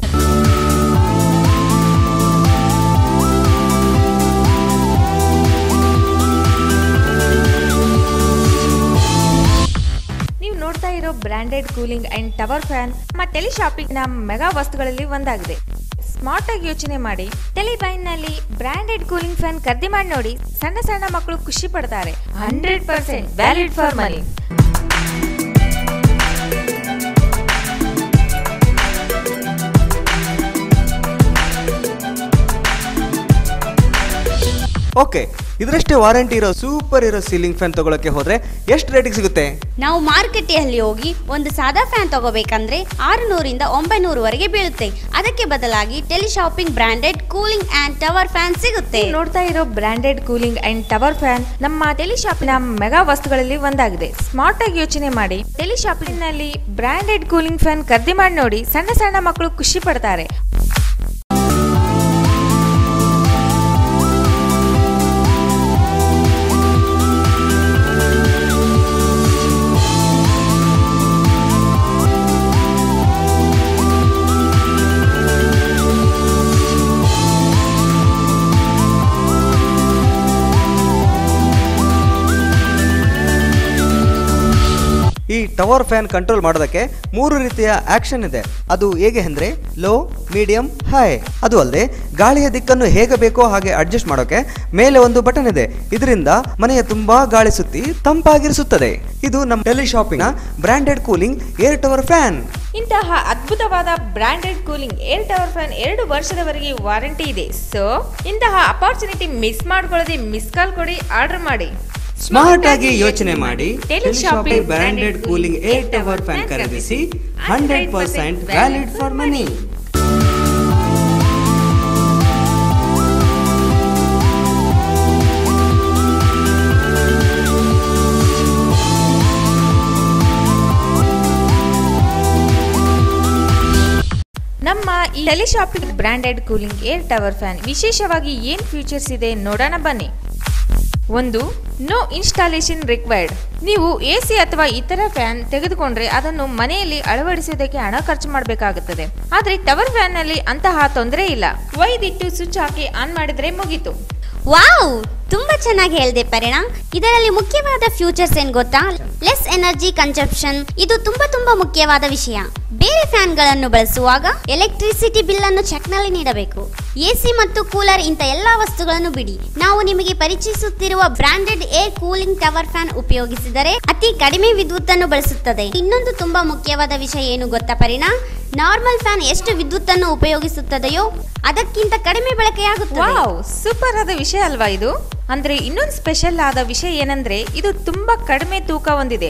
ನೀವು ನೋಡ್ತಾ ಇರೋ branded cooling and tower fan ನಮ್ಮ ಟೆಲಿ ಶಾಪಿಂಗ್ ನ ಮೆಗಾ ವಸ್ತುಗಳಲ್ಲಿ ಒಂದಾಗಿದೆ ಸ್ಮಾರ್ಟ್ ಆಗಿ ಯೋಚನೆ ಮಾಡಿ ಟೆಲಿಬೈನ್ ನಲ್ಲಿ ಬ್ರಾಂಡೆಡ್ ಕೂಲಿಂಗ್ ಫ್ಯಾನ್ ಖರೀದಿ ಮಾಡಿ ನೋಡಿ ಸಣ್ಣ ಸಣ್ಣ ಮಕ್ಕಳು ಖುಷಿ ಪಡ್ತಾರೆ hundred percent valid for money okay ಇದರಷ್ಟೇ ವಾರಂಟಿ ಇರೋ ಸೂಪರ್ ಇರೋ ಸೀಲಿಂಗ್ ಫ್ಯಾನ್ ತಗೊಳಕ್ಕೆ ಹೋದ್ರೆ ಎಷ್ಟು ರೇಟಿಗೆ ಸಿಗುತ್ತೆ ನಾವು ಮಾರುಕಟ್ಟೆಯಲ್ಲಿ ಹೋಗಿ ಒಂದು ಸಾದಾ ಫ್ಯಾನ್ ತಗೋಬೇಕಂದ್ರೆ ಆರುನೂರಿಂದ ಒಂಬೈನೂರವರೆಗೆ ಬೀಳುತ್ತೆ ಅದಕ್ಕೆ ಬದಲಾಗಿ teleshopping branded cooling and tower fan ಸಿಗುತ್ತೆ ನೀವು ನೋಡ್ತಾ ಇರೋ branded cooling and tower fan ನಮ್ಮ ಟೆಲಿ ಶಾಪಿನ ಮೆಗಾ ವಸ್ತುಗಳಲ್ಲಿ ಒಂದಾಗಿದೆ ಸ್ಮಾರ್ಟ್ ಆಗಿ ಯೋಚನೆ ಮಾಡಿ ಟೆಲಿ ಶಾಪಿಂಗ್ ನಲ್ಲಿ ಬ್ರಾಂಡೆಡ್ ಕೂಲಿಂಗ್ ಫ್ಯಾನ್ ಖರೀದಿ ಮಾಡಿ ನೋಡಿ ಸಣ್ಣ ಸಣ್ಣ ಮಕ್ಕಳು ಖುಷಿ ಪಡ್ತಾರೆ ಈ ಟವರ್ ಫ್ಯಾನ್ ಕಂಟ್ರೋಲ್ ಮಾಡೋದಕ್ಕೆ ಮೂರು ರೀತಿಯ ಆಕ್ಷನ್ ಇದೆ ಅದು ಹೇಗೆ ಅಂದ್ರೆ ಲೋ ಮೀಡಿಯಂ ಹೈ ಅದು ಅಲ್ಲದೆ ಗಾಳಿಯ ದಿಕ್ಕನ್ನು ಹೇಗೆ ಬೇಕೋ ಹಾಗೆ ಅಡ್ಜಸ್ಟ್ ಮಾಡೋಕೆ ಮೇಲೆ ಒಂದು ಬಟನ್ ಇದೆ ಇದರಿಂದ ಮನೆಯ ತುಂಬಾ ಗಾಳಿ ಸುತ್ತಿ ತಂಪಾಗಿರಿಸುತ್ತದೆ ಇದು ನಮ್ಮ tele shopping branded cooling air tower fan ಇಂತಹ ಅದ್ಭುತವಾದ branded cooling air tower fan ಎರಡು ವರ್ಷದವರೆಗೆ ವಾರಂಟಿ ಇದೆ ಸೊ ಇಂತಹ ಅಪಾರ್ಚುನಿಟಿ ಮಿಸ್ ಮಾಡ್ಕೊಳ್ಳದೆ ಮಿಸ್ ಕಾಲ್ ಕೊಡಿ ಆರ್ಡರ್ ಮಾಡಿ ಸ್ಮಾರ್ಟ್ ಆಗಿ ಯೋಚನೆ ಮಾಡಿ tele tele shopping branded cooling air tower fan ಖರೀದಿಸಿ hundred percent valid for money ನಮ್ಮ ಈ tele shopping branded cooling air tower fan ವಿಶೇಷವಾಗಿ ಏನ್ ಫೀಚರ್ಸ್ ಇದೆ ನೋಡೋಣ ಬನ್ನಿ ಒಂದು ನೋ ಇನ್ಸ್ಟಾಲೇಷನ್ ರಿಕ್ವೈರ್ಡ್ ನೀವು ಎ ಸಿ ಅಥವಾ ಇತರ ಫ್ಯಾನ್ ತೆಗೆದುಕೊಂಡ್ರೆ ಅದನ್ನು ಮನೆಯಲ್ಲಿ ಅಳವಡಿಸುವುದಕ್ಕೆ ಹಣ ಖರ್ಚು ಮಾಡಬೇಕಾಗುತ್ತದೆ ಆದ್ರೆ ಟವರ್ ಫ್ಯಾನ್ ನಲ್ಲಿ ಅಂತಹ ತೊಂದರೆ ಇಲ್ಲ ಒಯ್ದಿಟ್ಟು ಸ್ವಿಚ್ ಹಾಕಿ ಆನ್ ಮಾಡಿದ್ರೆ ಮುಗೀತು ವಾವ್ ತುಂಬಾ ಚೆನ್ನಾಗಿ ಹೇಳಿದೆ ಪರಿಣಾ ಇದರಲ್ಲಿ ಮುಖ್ಯವಾದ ಫ್ಯೂಚರ್ಸ್ ಏನ್ ಗೊತ್ತಾ ಲೆಸ್ ಎನರ್ಜಿ ಕನ್ಸಂಪ್ಷನ್ ಇದು ತುಂಬಾ ತುಂಬಾ ಮುಖ್ಯವಾದ ವಿಷಯ ಬೇರೆ ಫ್ಯಾನ್ಗಳನ್ನು ಬಳಸುವಾಗ ಎಲೆಕ್ಟ್ರಿಸಿಟಿ ಬಿಲ್ ಅನ್ನು ಚೆಕ್ನಲ್ಲಿ ನೀಡಬೇಕು ಎಸಿ ಮತ್ತು ಕೂಲರ್ ಇಂಥ ಎಲ್ಲಾ ವಸ್ತುಗಳನ್ನು ಬಿಡಿ ನಾವು ನಿಮಗೆ ಪರಿಚಯಿಸುತ್ತಿರುವ branded air cooling tower fan ಉಪಯೋಗಿಸಿದರೆ ಅತಿ ಕಡಿಮೆ ವಿದ್ಯುತ್ ಅನ್ನು ಬಳಸುತ್ತದೆ ಇನ್ನೊಂದು ತುಂಬಾ ಮುಖ್ಯವಾದ ವಿಷಯ ಏನು ಗೊತ್ತಾ ಪರಿಣಾ ನಾರ್ಮಲ್ ಫ್ಯಾನ್ ಎಷ್ಟು ವಿದ್ಯುತ್ತನ್ನು ಉಪಯೋಗಿಸುತ್ತದೆಯೋ ಅದಕ್ಕಿಂತ ಕಡಿಮೆ ಬಳಕೆಯಾಗುತ್ತದೆ ವಾವ್ ಸೂಪರ್ ಆದ ವಿಷಯ ಅಲ್ವಾ ಇದು ಅಂದ್ರೆ ಇನ್ನೊಂದು ಸ್ಪೆಷಲ್ ಆದ ವಿಷಯ ಏನಂದ್ರೆ ಇದು ತುಂಬಾ ಕಡಿಮೆ ತೂಕ ಹೊಂದಿದೆ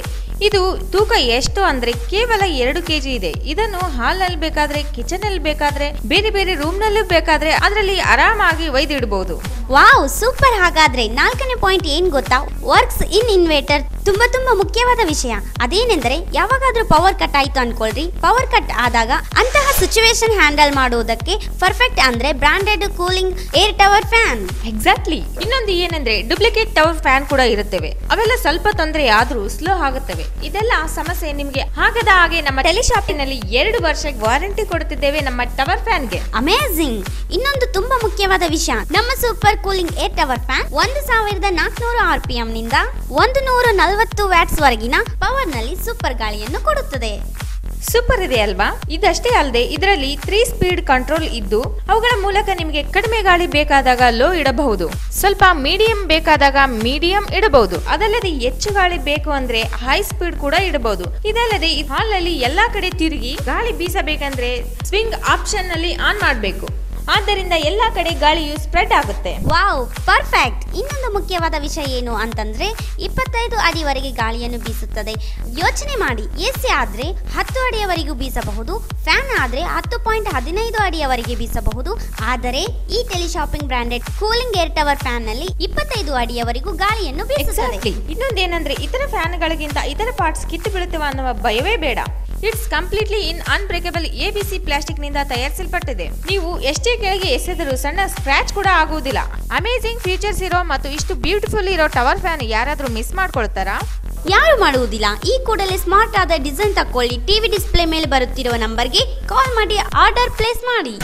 ಇದು ತೂಕ ಎಷ್ಟು ಅಂದ್ರೆ ಕೇವಲ ಎರಡು ಕೆಜಿ ಇದೆ ಇದನ್ನು ಹಾಲ್ನಲ್ಲಿ ಬೇಕಾದ್ರೆ ಕಿಚನ್ ಅಲ್ಲಿ ಬೇಕಾದ್ರೆ ಬೇರೆ ಬೇರೆ ರೂಮ್ ನಲ್ಲೂ ಬೇಕಾದ್ರೆ ಅದರಲ್ಲಿ ಆರಾಮಾಗಿ ಒಯ್ದಿಡಬಹುದು ವಾವ್ ಸೂಪರ್ ಹಾಗಾದ್ರೆ ನಾಲ್ಕನೇ ಪಾಯಿಂಟ್ ಏನ್ ಗೊತ್ತಾ ವರ್ಕ್ಸ್ ಇನ್ ಇನ್ವೇಟರ್ ತುಂಬಾ ತುಂಬಾ ಮುಖ್ಯವಾದ ವಿಷಯ ಅದೇನೆಂದ್ರೆ ಯಾವಾಗಾದ್ರೂ ಪವರ್ ಕಟ್ ಆಯ್ತು ಅನ್ಕೊಳ್ರಿ ಪವರ್ ಕಟ್ ಆದಾಗ ಅಂತಹ ಸಿಚುವೇಶನ್ ಹ್ಯಾಂಡಲ್ ಮಾಡುವುದಕ್ಕೆ ಪರ್ಫೆಕ್ಟ್ ಅಂದ್ರೆ branded cooling air tower fan exactly ಇನ್ನೊಂದು ಏನಂದ್ರೆ ಡೂಪ್ಲಿಕೇಟ್ ಟವರ್ ಫ್ಯಾನ್ ಕೂಡ ಇರುತ್ತವೆ ಅವೆಲ್ಲ ಸ್ವಲ್ಪ ತೊಂದರೆ ಆದ್ರೂ ಸ್ಲೋ ಆಗುತ್ತವೆ ಇದೆಲ್ಲ ಸಮಸ್ಯೆ ನಿಮ್ಗೆ ಆಗದ ಹಾಗೆ ನಮ್ಮ ಟೆಲಿಶಾಪಿನಲ್ಲಿ ಎರಡು ವರ್ಷ ವಾರಂಟಿ ಕೊಡುತ್ತಿದ್ದೇವೆ ನಮ್ಮ ಟವರ್ ಫ್ಯಾನ್ಗೆ ಅಮೇಝಿಂಗ್ ಇನ್ನೊಂದು ತುಂಬಾ ಮುಖ್ಯವಾದ ವಿಷಯ ನಮ್ಮ super cooling air tower fan ಒಂದು ಸಾವಿರದ ನಾಲ್ಕುನೂರು ಆರ್ ಪಿ ಎಂ ನಿಂದ ಒಂದು ನೂರ ನಲವತ್ತು ವ್ಯಾಟ್ಸ್ ವರೆಗಿನ ಪವರ್ ನಲ್ಲಿ ಸೂಪರ್ ಗಾಳಿಯನ್ನು ಕೊಡುತ್ತದೆ ಸೂಪರ್ ಇದೆ ಅಲ್ವಾ ಇದಷ್ಟೇ ಅಲ್ಲದೆ ಇದರಲ್ಲಿ ತ್ರೀ ಸ್ಪೀಡ್ ಕಂಟ್ರೋಲ್ ಇದ್ದು ಅವುಗಳ ಮೂಲಕ ನಿಮಗೆ ಕಡಿಮೆ ಗಾಳಿ ಬೇಕಾದಾಗ ಲೋ ಇಡಬಹುದು ಸ್ವಲ್ಪ ಮೀಡಿಯಂ ಬೇಕಾದಾಗ ಮೀಡಿಯಂ ಇಡಬಹುದು ಅದಲ್ಲದೆ ಹೆಚ್ಚು ಗಾಳಿ ಬೇಕು ಅಂದ್ರೆ ಹೈ ಸ್ಪೀಡ್ ಕೂಡ ಇಡಬಹುದು ಇದಲ್ಲದೆ ಈ ಹಾಲ್ ನಲ್ಲಿ ಎಲ್ಲಾ ಕಡೆ ತಿರುಗಿ ಗಾಳಿ ಬೀಸಬೇಕಂದ್ರೆ ಸ್ವಿಂಗ್ ಆಪ್ಷನ್ ನಲ್ಲಿ ಆನ್ ಮಾಡಬೇಕು ಆದ್ದರಿಂದ ಎಲ್ಲಾ ಕಡೆ ಗಾಳಿಯು ಸ್ಪ್ರೆಡ್ ಆಗುತ್ತೆ ವಾವ್ ಪರ್ಫೆಕ್ಟ್ ಇನ್ನೊಂದು ಮುಖ್ಯವಾದ ವಿಷಯ ಏನು ಅಂತಂದ್ರೆ ಇಪ್ಪತ್ತೈದು ಅಡಿವರೆಗೆ ಗಾಳಿಯನ್ನು ಬೀಸುತ್ತದೆ ಯೋಚನೆ ಮಾಡಿ ಎಸಿ ಆದ್ರೆ ಹತ್ತು ಅಡಿಯವರೆಗೂ ಬೀಸಬಹುದು ಫ್ಯಾನ್ ಆದ್ರೆ ಹತ್ತು ಪಾಯಿಂಟ್ ಹದಿನೈದು ಅಡಿಯವರೆಗೆ ಬೀಸಬಹುದು ಆದರೆ ಈ teleshopping branded cooling air tower fan ನಲ್ಲಿ ಇಪ್ಪತ್ತೈದು ಅಡಿಯವರೆಗೂ ಗಾಳಿಯನ್ನು ಬೀಸುತ್ತದೆ Exactly. ಇನ್ನೊಂದೇನಂದ್ರೆ ಇತರ ಫ್ಯಾನ್ಗಳಿಗಿಂತ ಇತರ ಪಾರ್ಟ್ಸ್ ಕಿತ್ತು ಬೀಳುತ್ತವೆ ಅನ್ನುವ ಭಯವೇ ಬೇಡ it's completely in unbreakable A B C plastic ನಿಂದ ತಯಾರಿಸಲ್ಪಟ್ಟಿದೆ ನೀವು ಎಷ್ಟೇ ಕೆಳಗೆ ಎಸೆದರೂ ಸಣ್ಣ ಸ್ಕ್ರಾಚ್ ಕೂಡ ಆಗುವುದಿಲ್ಲ ಅಮೇಜಿಂಗ್ ಫೀಚರ್ಸ್ ಇರೋ ಮತ್ತು ಇಷ್ಟು ಬ್ಯೂಟಿಫುಲ್ ಇರೋ ಟವರ್ ಫ್ಯಾನ್ ಯಾರಾದ್ರೂ ಮಿಸ್ ಮಾಡ್ಕೊಳ್ತಾರಾ ಯಾರು ಮಾಡುವುದಿಲ್ಲ ಈ ಕೂಡಲೇ ಸ್ಮಾರ್ಟ್ ಆದ ಡಿಸೈನ್ ತಕೊಳ್ಳಿ ಟಿವಿ ಡಿಸ್ಪ್ಲೇ ಮೇಲೆ ಬರುತ್ತಿರುವ ನಂಬರ್ಗೆ ಕಾಲ್ ಮಾಡಿ ಆರ್ಡರ್ ಪ್ಲೇಸ್ ಮಾಡಿ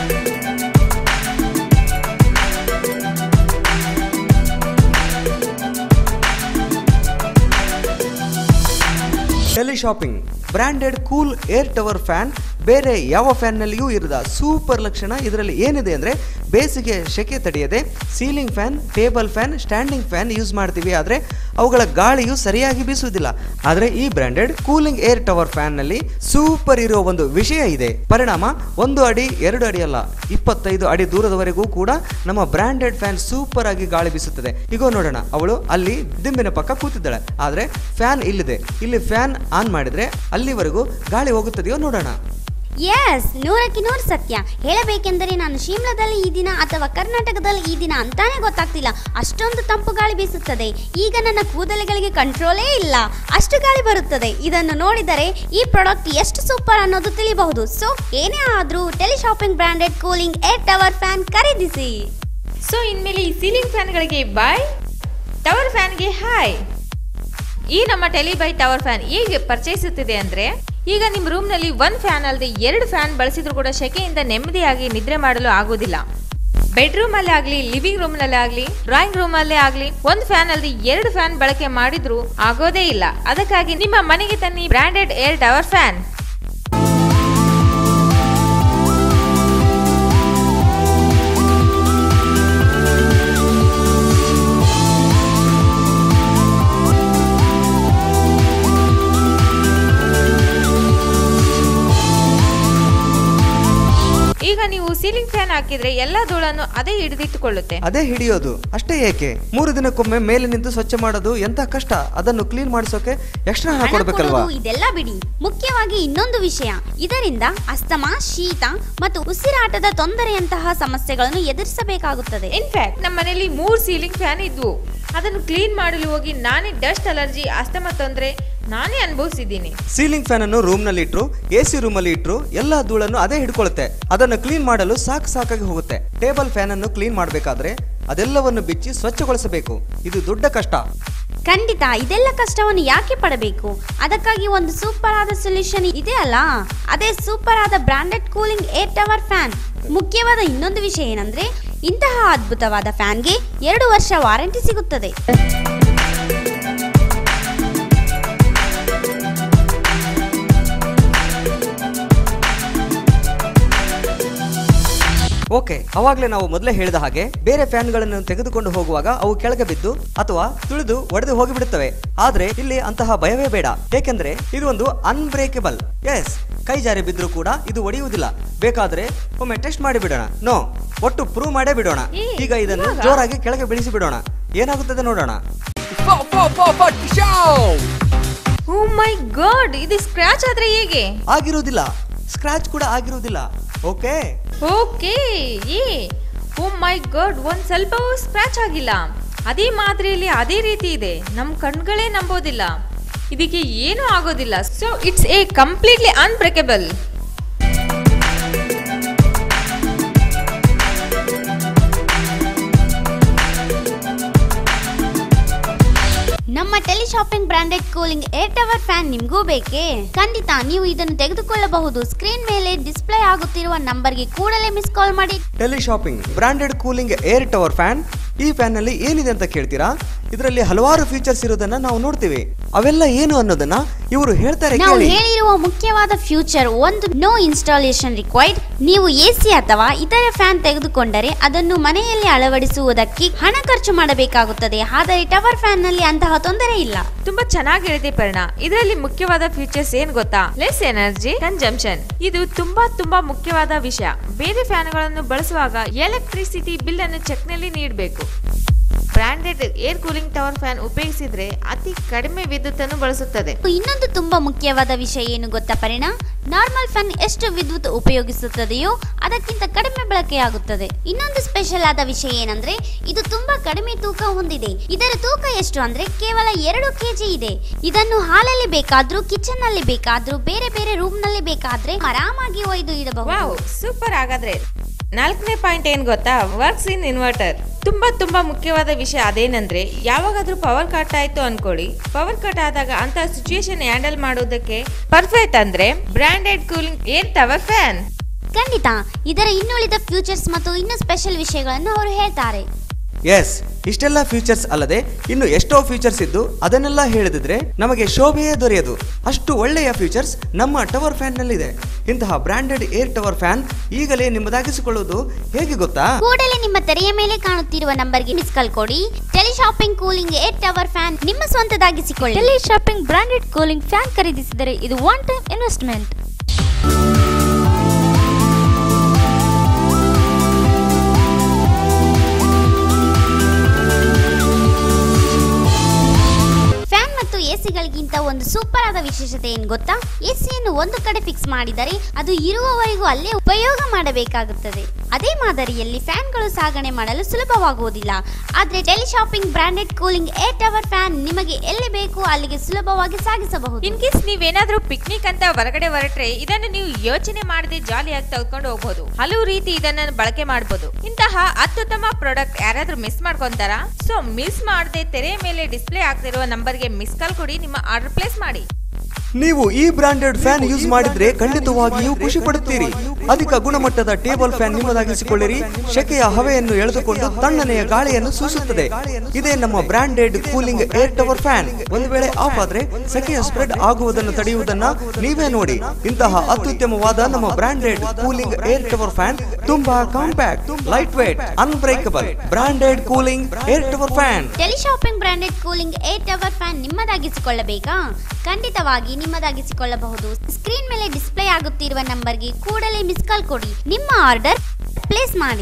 teleshopping branded cool air tower fan ಬೇರೆ ಯಾವ ಫ್ಯಾನ್ನಲ್ಲಿಯೂ ಇರದ ಸೂಪರ್ ಲಕ್ಷಣ ಇದರಲ್ಲಿ ಏನಿದೆ ಅಂದರೆ ಬೇಸಿಗೆ ಸೆಕೆ ತಡೆಯದೆ ceiling fan table fan standing fan use ಮಾಡ್ತೀವಿ ಆದರೆ ಅವುಗಳ ಗಾಳಿಯು ಸರಿಯಾಗಿ ಬೀಸುವುದಿಲ್ಲ ಆದರೆ ಈ ಬ್ರಾಂಡೆಡ್ ಕೂಲಿಂಗ್ ಏರ್ ಟವರ್ ಫ್ಯಾನ್ನಲ್ಲಿ ಸೂಪರ್ ಇರೋ ಒಂದು ವಿಷಯ ಇದೆ ಪರಿಣಾಮ ಒಂದು ಅಡಿ ಎರಡು ಅಡಿ ಅಲ್ಲ ಇಪ್ಪತ್ತೈದು ಅಡಿ ದೂರದವರೆಗೂ ಕೂಡ ನಮ್ಮ ಬ್ರಾಂಡೆಡ್ ಫ್ಯಾನ್ ಸೂಪರ್ ಆಗಿ ಗಾಳಿ ಬೀಸುತ್ತದೆ ಈಗ ನೋಡೋಣ ಅವಳು ಅಲ್ಲಿ ದಿಂಬಿನ ಪಕ್ಕ ಕೂತಿದ್ದಾಳೆ ಆದರೆ ಫ್ಯಾನ್ ಇಲ್ಲಿದೆ ಇಲ್ಲಿ ಫ್ಯಾನ್ ಆನ್ ಮಾಡಿದ್ರೆ ಅಲ್ಲಿವರೆಗೂ ಗಾಳಿ ಹೋಗುತ್ತದೆಯೋ ನೋಡೋಣ ಎಸ್ ನೂರಕ್ಕೆ ನೂರು ಸತ್ಯ ಹೇಳಬೇಕೆಂದರೆ ನಾನು ಶಿಮ್ಲಾದಲ್ಲಿ ಈ ದಿನ ಅಥವಾ ಕರ್ನಾಟಕದಲ್ಲಿ ಈ ದಿನ ಅಂತಾನೆ ಗೊತ್ತಾಗ್ತಿಲ್ಲ ಅಷ್ಟೊಂದು ತಂಪು ಗಾಳಿ ಬೀಸುತ್ತದೆ ಈಗ ನನ್ನ ಕೂದಲುಗಳಿಗೆ ಕಂಟ್ರೋಲೇ ಇಲ್ಲ ಅಷ್ಟು ಗಾಳಿ ಬರುತ್ತದೆ ಇದನ್ನು ನೋಡಿದರೆ ಈ ಪ್ರಾಡಕ್ಟ್ ಎಷ್ಟು ಸೂಪರ್ ಅನ್ನೋದು ತಿಳಿಬಹುದು ಸೊ ಏನೇ ಆದ್ರೂ teleshopping branded cooling air tower fan ಖರೀದಿಸಿ ಸೊ ಇನ್ಮೇಲೆ ಈ ಸೀಲಿಂಗ್ ಫ್ಯಾನ್ಗಳಿಗೆ ಬಾಯ್ ಟವರ್ ಫ್ಯಾನ್ಗೆ ಹಾಯ್ ಈ ನಮ್ಮ ಟೆಲಿಬೈ ಟವರ್ ಫ್ಯಾನ್ ಹೇಗೆ ಪರ್ಚೇಸುತ್ತಿದೆ ಅಂದ್ರೆ ಈಗ ನಿಮ್ಮ ರೂಮ್ನಲ್ಲಿ ಒಂದು ಫ್ಯಾನ್ ಅಲ್ಲದೆ ಎರಡು ಫ್ಯಾನ್ ಬಳಸಿದ್ರು ಕೂಡ ಸೆಕೆಯಿಂದ ನೆಮ್ಮದಿಯಾಗಿ ನಿದ್ರೆ ಮಾಡಲು ಆಗುವುದಿಲ್ಲ ಬೆಡ್ರೂಮ್ ಅಲ್ಲೇ ಆಗಲಿ ಲಿವಿಂಗ್ ರೂಮ್ ನಲ್ಲಿ ಆಗಲಿ ಡ್ರಾಯಿಂಗ್ ರೂಮ್ ಅಲ್ಲೇ ಆಗಲಿ ಒಂದು ಫ್ಯಾನ್ ಅಲ್ಲದೆ ಎರಡು ಫ್ಯಾನ್ ಬಳಕೆ ಮಾಡಿದ್ರು ಆಗೋದೇ ಇಲ್ಲ ಅದಕ್ಕಾಗಿ ನಿಮ್ಮ ಮನೆಗೆ ತನ್ನಿ ಬ್ರಾಂಡೆಡ್ ಏರ್ ಟವರ್ ಫ್ಯಾನ್ ಈಗ ನೀವು ಸೀಲಿಂಗ್ ಫ್ಯಾನ್ ಹಾಕಿದ್ರೆ ಎಲ್ಲಾ ಧೂಳನ್ನು ಅದೇ ಹಿಡಿದಿಟ್ಟುಕೊಳ್ಳುತ್ತೆ ಅದೇ ಹಿಡಿಯೋದು ಅಷ್ಟೇ ಏಕೆ ಮೂರು ದಿನಕ್ಕೊಮ್ಮೆ ಮೇಲೆ ನಿಂತು ಸ್ವಚ್ಛ ಮಾಡೋದು ಎಂತ ಕಷ್ಟ ಅದನ್ನು ಕ್ಲೀನ್ ಮಾಡಿಸೋಕೆ ಎಕ್ಸ್ಟ್ರಾ ಹಣ ಹಣ ಕೊಡ್ಬೇಕಲ್ವಾ ಕೊಡೋದು ಇದೆಲ್ಲ ಬಿಡಿ ಮುಖ್ಯವಾಗಿ ಇನ್ನೊಂದು ವಿಷಯ ಇದರಿಂದ ಅಸ್ತಮ ಶೀತ ಮತ್ತು ಉಸಿರಾಟದ ತೊಂದರೆಯಂತಹ ಸಮಸ್ಯೆಗಳನ್ನು ಎದುರಿಸಬೇಕಾಗುತ್ತದೆ ಇನ್ಫ್ಯಾಕ್ಟ್ ನಮ್ಮ ಮನೆಯಲ್ಲಿ ಮೂರು ಸೀಲಿಂಗ್ ಫ್ಯಾನ್ ಇದ್ವು ಅದನ್ನು ಕ್ಲೀನ್ ಮಾಡಲು ಹೋಗಿ ನಾನೇ ಡಸ್ಟ್ ಅಲರ್ಜಿ ಅಸ್ತಮ ತೊಂದರೆ ನಾನೇ ಅನುಭವಿಸಿದ್ದೀನಿ ಸೀಲಿಂಗ್ ಫ್ಯಾನ್ ಅನ್ನು ರೂಮ್ ನಲ್ಲಿ ಇಟ್ರು ಎ ಸಿ ರೂಮ್ ಅಲ್ಲಿ ಇಟ್ರು ಎಲ್ಲಾ ಧೂಳನ್ನು ಅದೇ ಹಿಡ್ಕೊಳ್ಳುತ್ತೆ ಅದನ್ನು ಕ್ಲೀನ್ ಮಾಡಲು ಸಾಕು ಸಾಕಾಗಿ ಹೋಗುತ್ತೆ ಟೇಬಲ್ ಫ್ಯಾನ್ ಅನ್ನು ಕ್ಲೀನ್ ಮಾಡಬೇಕಾದ್ರೆ ಅದೆಲ್ಲವನ್ನು ಬಿಚ್ಚಿ ಸ್ವಚ್ಛಗೊಳಿಸಬೇಕು ಇದು ದೊಡ್ಡ ಕಷ್ಟ ಖಂಡಿತ ಇದೆಲ್ಲ ಕಷ್ಟವನ್ನು ಯಾಕೆ ಪಡಬೇಕು ಅದಕ್ಕಾಗಿ ಒಂದು ಸೂಪರ್ ಆದ ಸೊಲ್ಯೂಷನ್ ಇದೆ ಅಲ್ಲ ಅದೇ ಸೂಪರ್ ಆದ branded cooling air tower fan ಮುಖ್ಯವಾದ ಇನ್ನೊಂದು ವಿಷಯ ಏನಂದ್ರೆ ಇಂತಹ ಅದ್ಭುತವಾದ ಫ್ಯಾನ್ಗೆ ಎರಡು ವರ್ಷ ವಾರಂಟಿ ಸಿಗುತ್ತದೆ ಓಕೆ ಅವಾಗಲೇ ನಾವು ಮೊದಲೇ ಹೇಳಿದ ಹಾಗೆ ಬೇರೆ ಫ್ಯಾನ್ಗಳನ್ನು ತೆಗೆದುಕೊಂಡು ಹೋಗುವಾಗ ಅವು ಕೆಳಗೆ ಬಿದ್ದು ಅಥವಾ ತುಳಿದು ಒಡೆದು ಹೋಗಿಬಿಡುತ್ತವೆ ಆದ್ರೆ ಇಲ್ಲಿ ಅಂತಹ ಭಯವೇ ಬೇಡ ಏಕೆಂದ್ರೆ ಇದು ಒಂದು ಅನ್ಬ್ರೇಕಬಲ್ ಎಸ್ ಕೈ ಜಾರಿ ಬಿದ್ದರೂ ಕೂಡ ಇದು ಒಡೆಯುವುದಿಲ್ಲ ಬೇಕಾದ್ರೆ ಒಮ್ಮೆ ಟೆಸ್ಟ್ ಮಾಡಿ ಬಿಡೋಣ ನೋ ಒಟ್ಟು ಪ್ರೂವ್ ಮಾಡೇ ಬಿಡೋಣ ಈಗ ಇದನ್ನು ಜೋರಾಗಿ ಕೆಳಗೆ ಬೀಳಿಸಿ ಬಿಡೋಣ ಏನಾಗುತ್ತದೆ ನೋಡೋಣ ಓ ಮೈ ಗಾಡ್ ಇದು ಸ್ಕ್ರಾಚ್ ಆದ್ರೆ ಹೇಗೆ ಆಗಿರೋದಿಲ್ಲ ಸ್ಕ್ರಾಚ್ ಕೂಡ ಆಗಿರೋದಿಲ್ಲ ಓಕೆ ಓಕೆ ಏ ಓ ಮೈ ಗಾಡ್ ಒಂದ್ ಸ್ವಲ್ಪವೂ ಸ್ಕ್ರಾಚ್ ಆಗಿಲ್ಲ ಅದೇ ಮಾದರಿಯಲ್ಲಿ ಅದೇ ರೀತಿ ಇದೆ ನಮ್ ಕಣ್ಗಳೇ ನಂಬೋದಿಲ್ಲ ಇದಕ್ಕೆ ಏನೂ ಆಗೋದಿಲ್ಲ so it's a completely unbreakable ನಮ್ಮ teleshopping branded cooling air tower fan ನಿಮಗೂ ಬೇಕೇ ಖಂಡಿತ ನೀವು ಇದನ್ನು ತೆಗೆದುಕೊಳ್ಳಬಹುದು ಸ್ಕ್ರೀನ್ ಮೇಲೆ ಡಿಸ್ಪ್ಲೇ ಆಗುತ್ತಿರುವ ನಂಬರ್ಗೆ ಕೂಡಲೇ ಮಿಸ್ ಕಾಲ್ ಮಾಡಿ teleshopping branded cooling air tower fan ಈ ಫ್ಯಾನ್ ನಲ್ಲಿ ಏನಿದೆ ಅಂತ ಕೇಳ್ತೀರಾ ಇದರಲ್ಲಿ ಹಲವಾರು ಫೀಚರ್ಸ್ ಇರೋದನ್ನ ನಾವು ನೋಡ್ತೀವಿ ಅವೆಲ್ಲ ಏನು ಅನ್ನೋದನ್ನ ಇವರು ಹೇಳ್ತಾರೆ ನಾವು ಕೇಳಿ ಹೇಳಿರುವ ಮುಖ್ಯವಾದ ಫ್ಯೂಚರ್ ಒಂದು ನೋ ಇನ್ಸ್ಟಾಲೇಷನ್ ರಿಕ್ವೈರ್ಡ್ ನೀವು ಎಸಿ ಅಥವಾ ಇತರೆ ಫ್ಯಾನ್ ತೆಗೆದುಕೊಂಡರೆ ಅದನ್ನು ಮನೆಯಲ್ಲಿ ಅಳವಡಿಸುವುದಕ್ಕೆ ಹಣ ಖರ್ಚು ಮಾಡಬೇಕಾಗುತ್ತದೆ ಆದರೆ ಟವರ್ ಫ್ಯಾನ್ ನಲ್ಲಿ ಅಂತಹ ತೊಂದರೆ ಇಲ್ಲ ತುಂಬಾ ಚೆನ್ನಾಗಿ ಹೇಳಿದೆ ಪರಿಣ ಇದರಲ್ಲಿ ಮುಖ್ಯವಾದ ಫೀಚರ್ಸ್ ಏನ್ ಗೊತ್ತಾ ಲೆಸ್ ಎನರ್ಜಿ ಕನ್ಸಂಪ್ಷನ್ ಇದು ತುಂಬಾ ತುಂಬಾ ಮುಖ್ಯವಾದ ವಿಷಯ ಬೇರೆ ಫ್ಯಾನ್ಗಳನ್ನು ಬಳಸುವಾಗ ಎಲೆಕ್ಟ್ರಿಸಿಟಿ ಬಿಲ್ ಅನ್ನು ಚೆಕ್ ನಲ್ಲಿ ನೀಡಬೇಕು branded air cooling tower fan ಉಪಯೋಗಿಸಿದ್ರೆ ಅತಿ ಕಡಿಮೆ ವಿದ್ಯುತ್ ಅನ್ನು ಬಳಸುತ್ತದೆ ಇನ್ನೊಂದು ತುಂಬಾ ಮುಖ್ಯವಾದ ವಿಷಯ ಏನು ಗೊತ್ತಾ ಪರಿಣ ನಾರ್ಮಲ್ ಫ್ಯಾನ್ ಎಷ್ಟು ವಿದ್ಯುತ್ ಉಪಯೋಗಿಸುತ್ತದೆಯೋ ಅದಕ್ಕಿಂತ ಕಡಿಮೆ ಬಳಕೆಯಾಗುತ್ತದೆ ಇನ್ನೊಂದು ಸ್ಪೆಷಲ್ ಆದ ವಿಷಯ ಏನಂದ್ರೆ ಇದು ತುಂಬಾ ಕಡಿಮೆ ತೂಕ ಹೊಂದಿದೆ ಇದರ ತೂಕ ಎಷ್ಟು ಅಂದ್ರೆ ಕೇವಲ ಎರಡು ಕೆಜಿ ಇದೆ ಇದನ್ನು ಹಾಲಲ್ಲಿ ಬೇಕಾದ್ರೂ ಕಿಚನ್ ನಲ್ಲಿ ಬೇಕಾದ್ರೂ ಬೇರೆ ಬೇರೆ ರೂಮ್ ನಲ್ಲಿ ಬೇಕಾದ್ರೆ ಆರಾಮಾಗಿ ಒಯ್ದು ಇಡಬಹುದು ವಾವ್ ಸೂಪರ್ ಹಾಗಾದ್ರೆ ನಾಲ್ಕನೇ ಪಾಯಿಂಟ್ ಏನ್ ಗೊತ್ತಾ ವರ್ಕ್ಸ್ ಇನ್ ಇನ್ವರ್ಟರ್ ತುಂಬಾ ತುಂಬಾ ಮುಖ್ಯವಾದ ವಿಷಯ ಅದೇನಂದ್ರೆ ಯಾವಾಗಾದ್ರೂ ಪವರ್ ಕಟ್ ಆಯ್ತು ಅನ್ಕೊಳ್ಳಿ ಪವರ್ ಕಟ್ ಆದಾಗ ಅಂತ ಸಿಚುಯೇಷನ್ ಹ್ಯಾಂಡಲ್ ಮಾಡೋದಕ್ಕೆ ಪರ್ಫೆಕ್ಟ್ ಅಂದ್ರೆ branded cooling air tower fan ಖಂಡಿತ ಇದರ ಇನ್ನುಳಿದ ಫ್ಯೂಚರ್ಸ್ ಮತ್ತು ಇನ್ನು ಸ್ಪೆಷಲ್ ವಿಷಯಗಳನ್ನು ಅವರು ಹೇಳ್ತಾರೆ ಎಸ್ ಇಷ್ಟೆಲ್ಲ ಫೀಚರ್ಸ್ ಅಲ್ಲದೆ ಇನ್ನು ಎಷ್ಟೋ ಫೀಚರ್ಸ್ ಇದ್ದು ಅದನ್ನೆಲ್ಲ ಹೇಳಿದ್ರೆ ನಮಗೆ ಶೋಭೆಯೇ ದೊರೆಯದು ಅಷ್ಟು ಒಳ್ಳೆಯ ಫೀಚರ್ಸ್ ನಮ್ಮ ಟವರ್ ಫ್ಯಾನ್ ನಲ್ಲಿದೆ ಇಂತಹ ಬ್ರಾಂಡೆಡ್ ಏರ್ ಟವರ್ ಫ್ಯಾನ್ ಈಗಲೇ ನಿಮ್ಮದಾಗಿಸಿಕೊಳ್ಳುವುದು ಹೇಗೆ ಗೊತ್ತಾ ಕೂಡಲೇ ನಿಮ್ಮ ತೆರೆಯ ಮೇಲೆ ಕಾಣುತ್ತಿರುವ ನಂಬರ್ಗೆ ಮಿಸ್ ಕಾಲ್ ಕೊಡಿ teleshopping cooling air tower fan ನಿಮ್ಮ ಸ್ವಂತದಾಗಿಸಿಕೊಳ್ಳಿ tele shopping branded cooling fan ಖರೀದಿಸಿದರೆ ಇದು ಒನ್ ಟೈಮ್ ಇನ್ವೆಸ್ಟ್ಮೆಂಟ್ ಫ್ಯಾನ್ ಮತ್ತು ಎಸಿಗಳಿಗಿಂತ ಒಂದು ಸೂಪರ್ ಆದ ವಿಶೇಷತೆ ಏನು ಗೊತ್ತಾ ಎಸಿಯನ್ನು ಒಂದು ಕಡೆ ಫಿಕ್ಸ್ ಮಾಡಿದರೆ ಅದು ಇರುವವರೆಗೂ ಅಲ್ಲೇ ಉಪಯೋಗ ಮಾಡಬೇಕಾಗುತ್ತದೆ ಅದೇ ಮಾದರಿಯಲ್ಲಿ ಫ್ಯಾನ್ಗಳು ಸಾಗಣೆ ಮಾಡಲು ಸುಲಭವಾಗುವುದಿಲ್ಲ ಆದರೆ teleshopping branded cooling air tower fan ನಿಮಗೆ ಎಲ್ಲಿ ಬೇಕು ಅಲ್ಲಿಗೆ ಸುಲಭವಾಗಿ ಸಾಗಿಸಬಹುದು ಇನ್ ಕೇಸ್ ನೀವೇನಾದ್ರೂ ಪಿಕ್ನಿಕ್ ಅಂತ ಹೊರಗಡೆ ಹೊರಟ್ರೆ ಇದನ್ನು ನೀವು ಯೋಚನೆ ಮಾಡದೆ ಜಾಲಿಯಾಗಿ ತೆಗೆದುಕೊಂಡು ಹೋಗ್ಬೋದು ಹಲವು ರೀತಿ ಇದನ್ನ ಬಳಕೆ ಮಾಡಬಹುದು ಇಂತಹ ಅತ್ಯುತ್ತಮ ಪ್ರಾಡಕ್ಟ್ ಯಾರಾದ್ರೂ ಮಿಸ್ ಮಾಡ್ಕೊಂತಾರಾ ಸೊ ಮಿಸ್ ಮಾಡದೆ ತೆರೆಯ ಮೇಲೆ ಡಿಸ್ಪ್ಲೇ ಆಗ್ತಿರುವ ನಂಬರ್ಗೆ ಮಿಸ್ ಕಾಲ್ ಕೊಡಿ ನಿಮ್ಮ ಆರ್ಡರ್ ಪ್ಲೇಸ್ ಮಾಡಿ ನೀವು ಈ ಬ್ರಾಂಡೆಡ್ ಫ್ಯಾನ್ ಯೂಸ್ ಮಾಡಿದ್ರೆ ಖಂಡಿತವಾಗಿಯೂ ಖುಷಿ ಪಡುತ್ತೀರಿ ಅಧಿಕ ಗುಣಮಟ್ಟದ ಟೇಬಲ್ ಫ್ಯಾನ್ ನಿಮ್ಮದಾಗಿಸಿಕೊಳ್ಳಿರಿ ಶೆಕೆಯ ಹವೆಯನ್ನು ಎಳೆದುಕೊಂಡು ತಣ್ಣನೆಯ ಗಾಳಿಯನ್ನು ಸೂಸುತ್ತದೆ ಇದೇ ನಮ್ಮ branded cooling air tower fan ಒಂದು ವೇಳೆ ಆಫ್ ಆದ್ರೆ ಸೆಕೆಯ ಸ್ಪ್ರೆಡ್ ಆಗುವುದನ್ನು ತಡೆಯುವುದನ್ನ ನೀವೇ ನೋಡಿ ಇಂತಹ ಅತ್ಯುತ್ತಮವಾದ ನಮ್ಮ branded cooling air tower fan ತುಂಬಾ compact light weight unbreakable branded cooling air tower fan teleshopping branded cooling air tower fan ನಿಮ್ಮದಾಗಿಸಿಕೊಳ್ಳಬೇಕಾ ಖಂಡಿತವಾಗಿ ನಿಮ್ಮದಾಗಿಸಿಕೊಳ್ಳಬಹುದು ಸ್ಕ್ರೀನ್ ಮೇಲೆ ಡಿಸ್ಪ್ಲೇ ಆಗುತ್ತಿರುವ ನಂಬರ್ಗೆ ಕೂಡಲೇ ಮಿಸ್ ಕಾಲ್ ಕೊಡಿ ನಿಮ್ಮ ಆರ್ಡರ್ ಪ್ಲೇಸ್ ಮಾಡಿ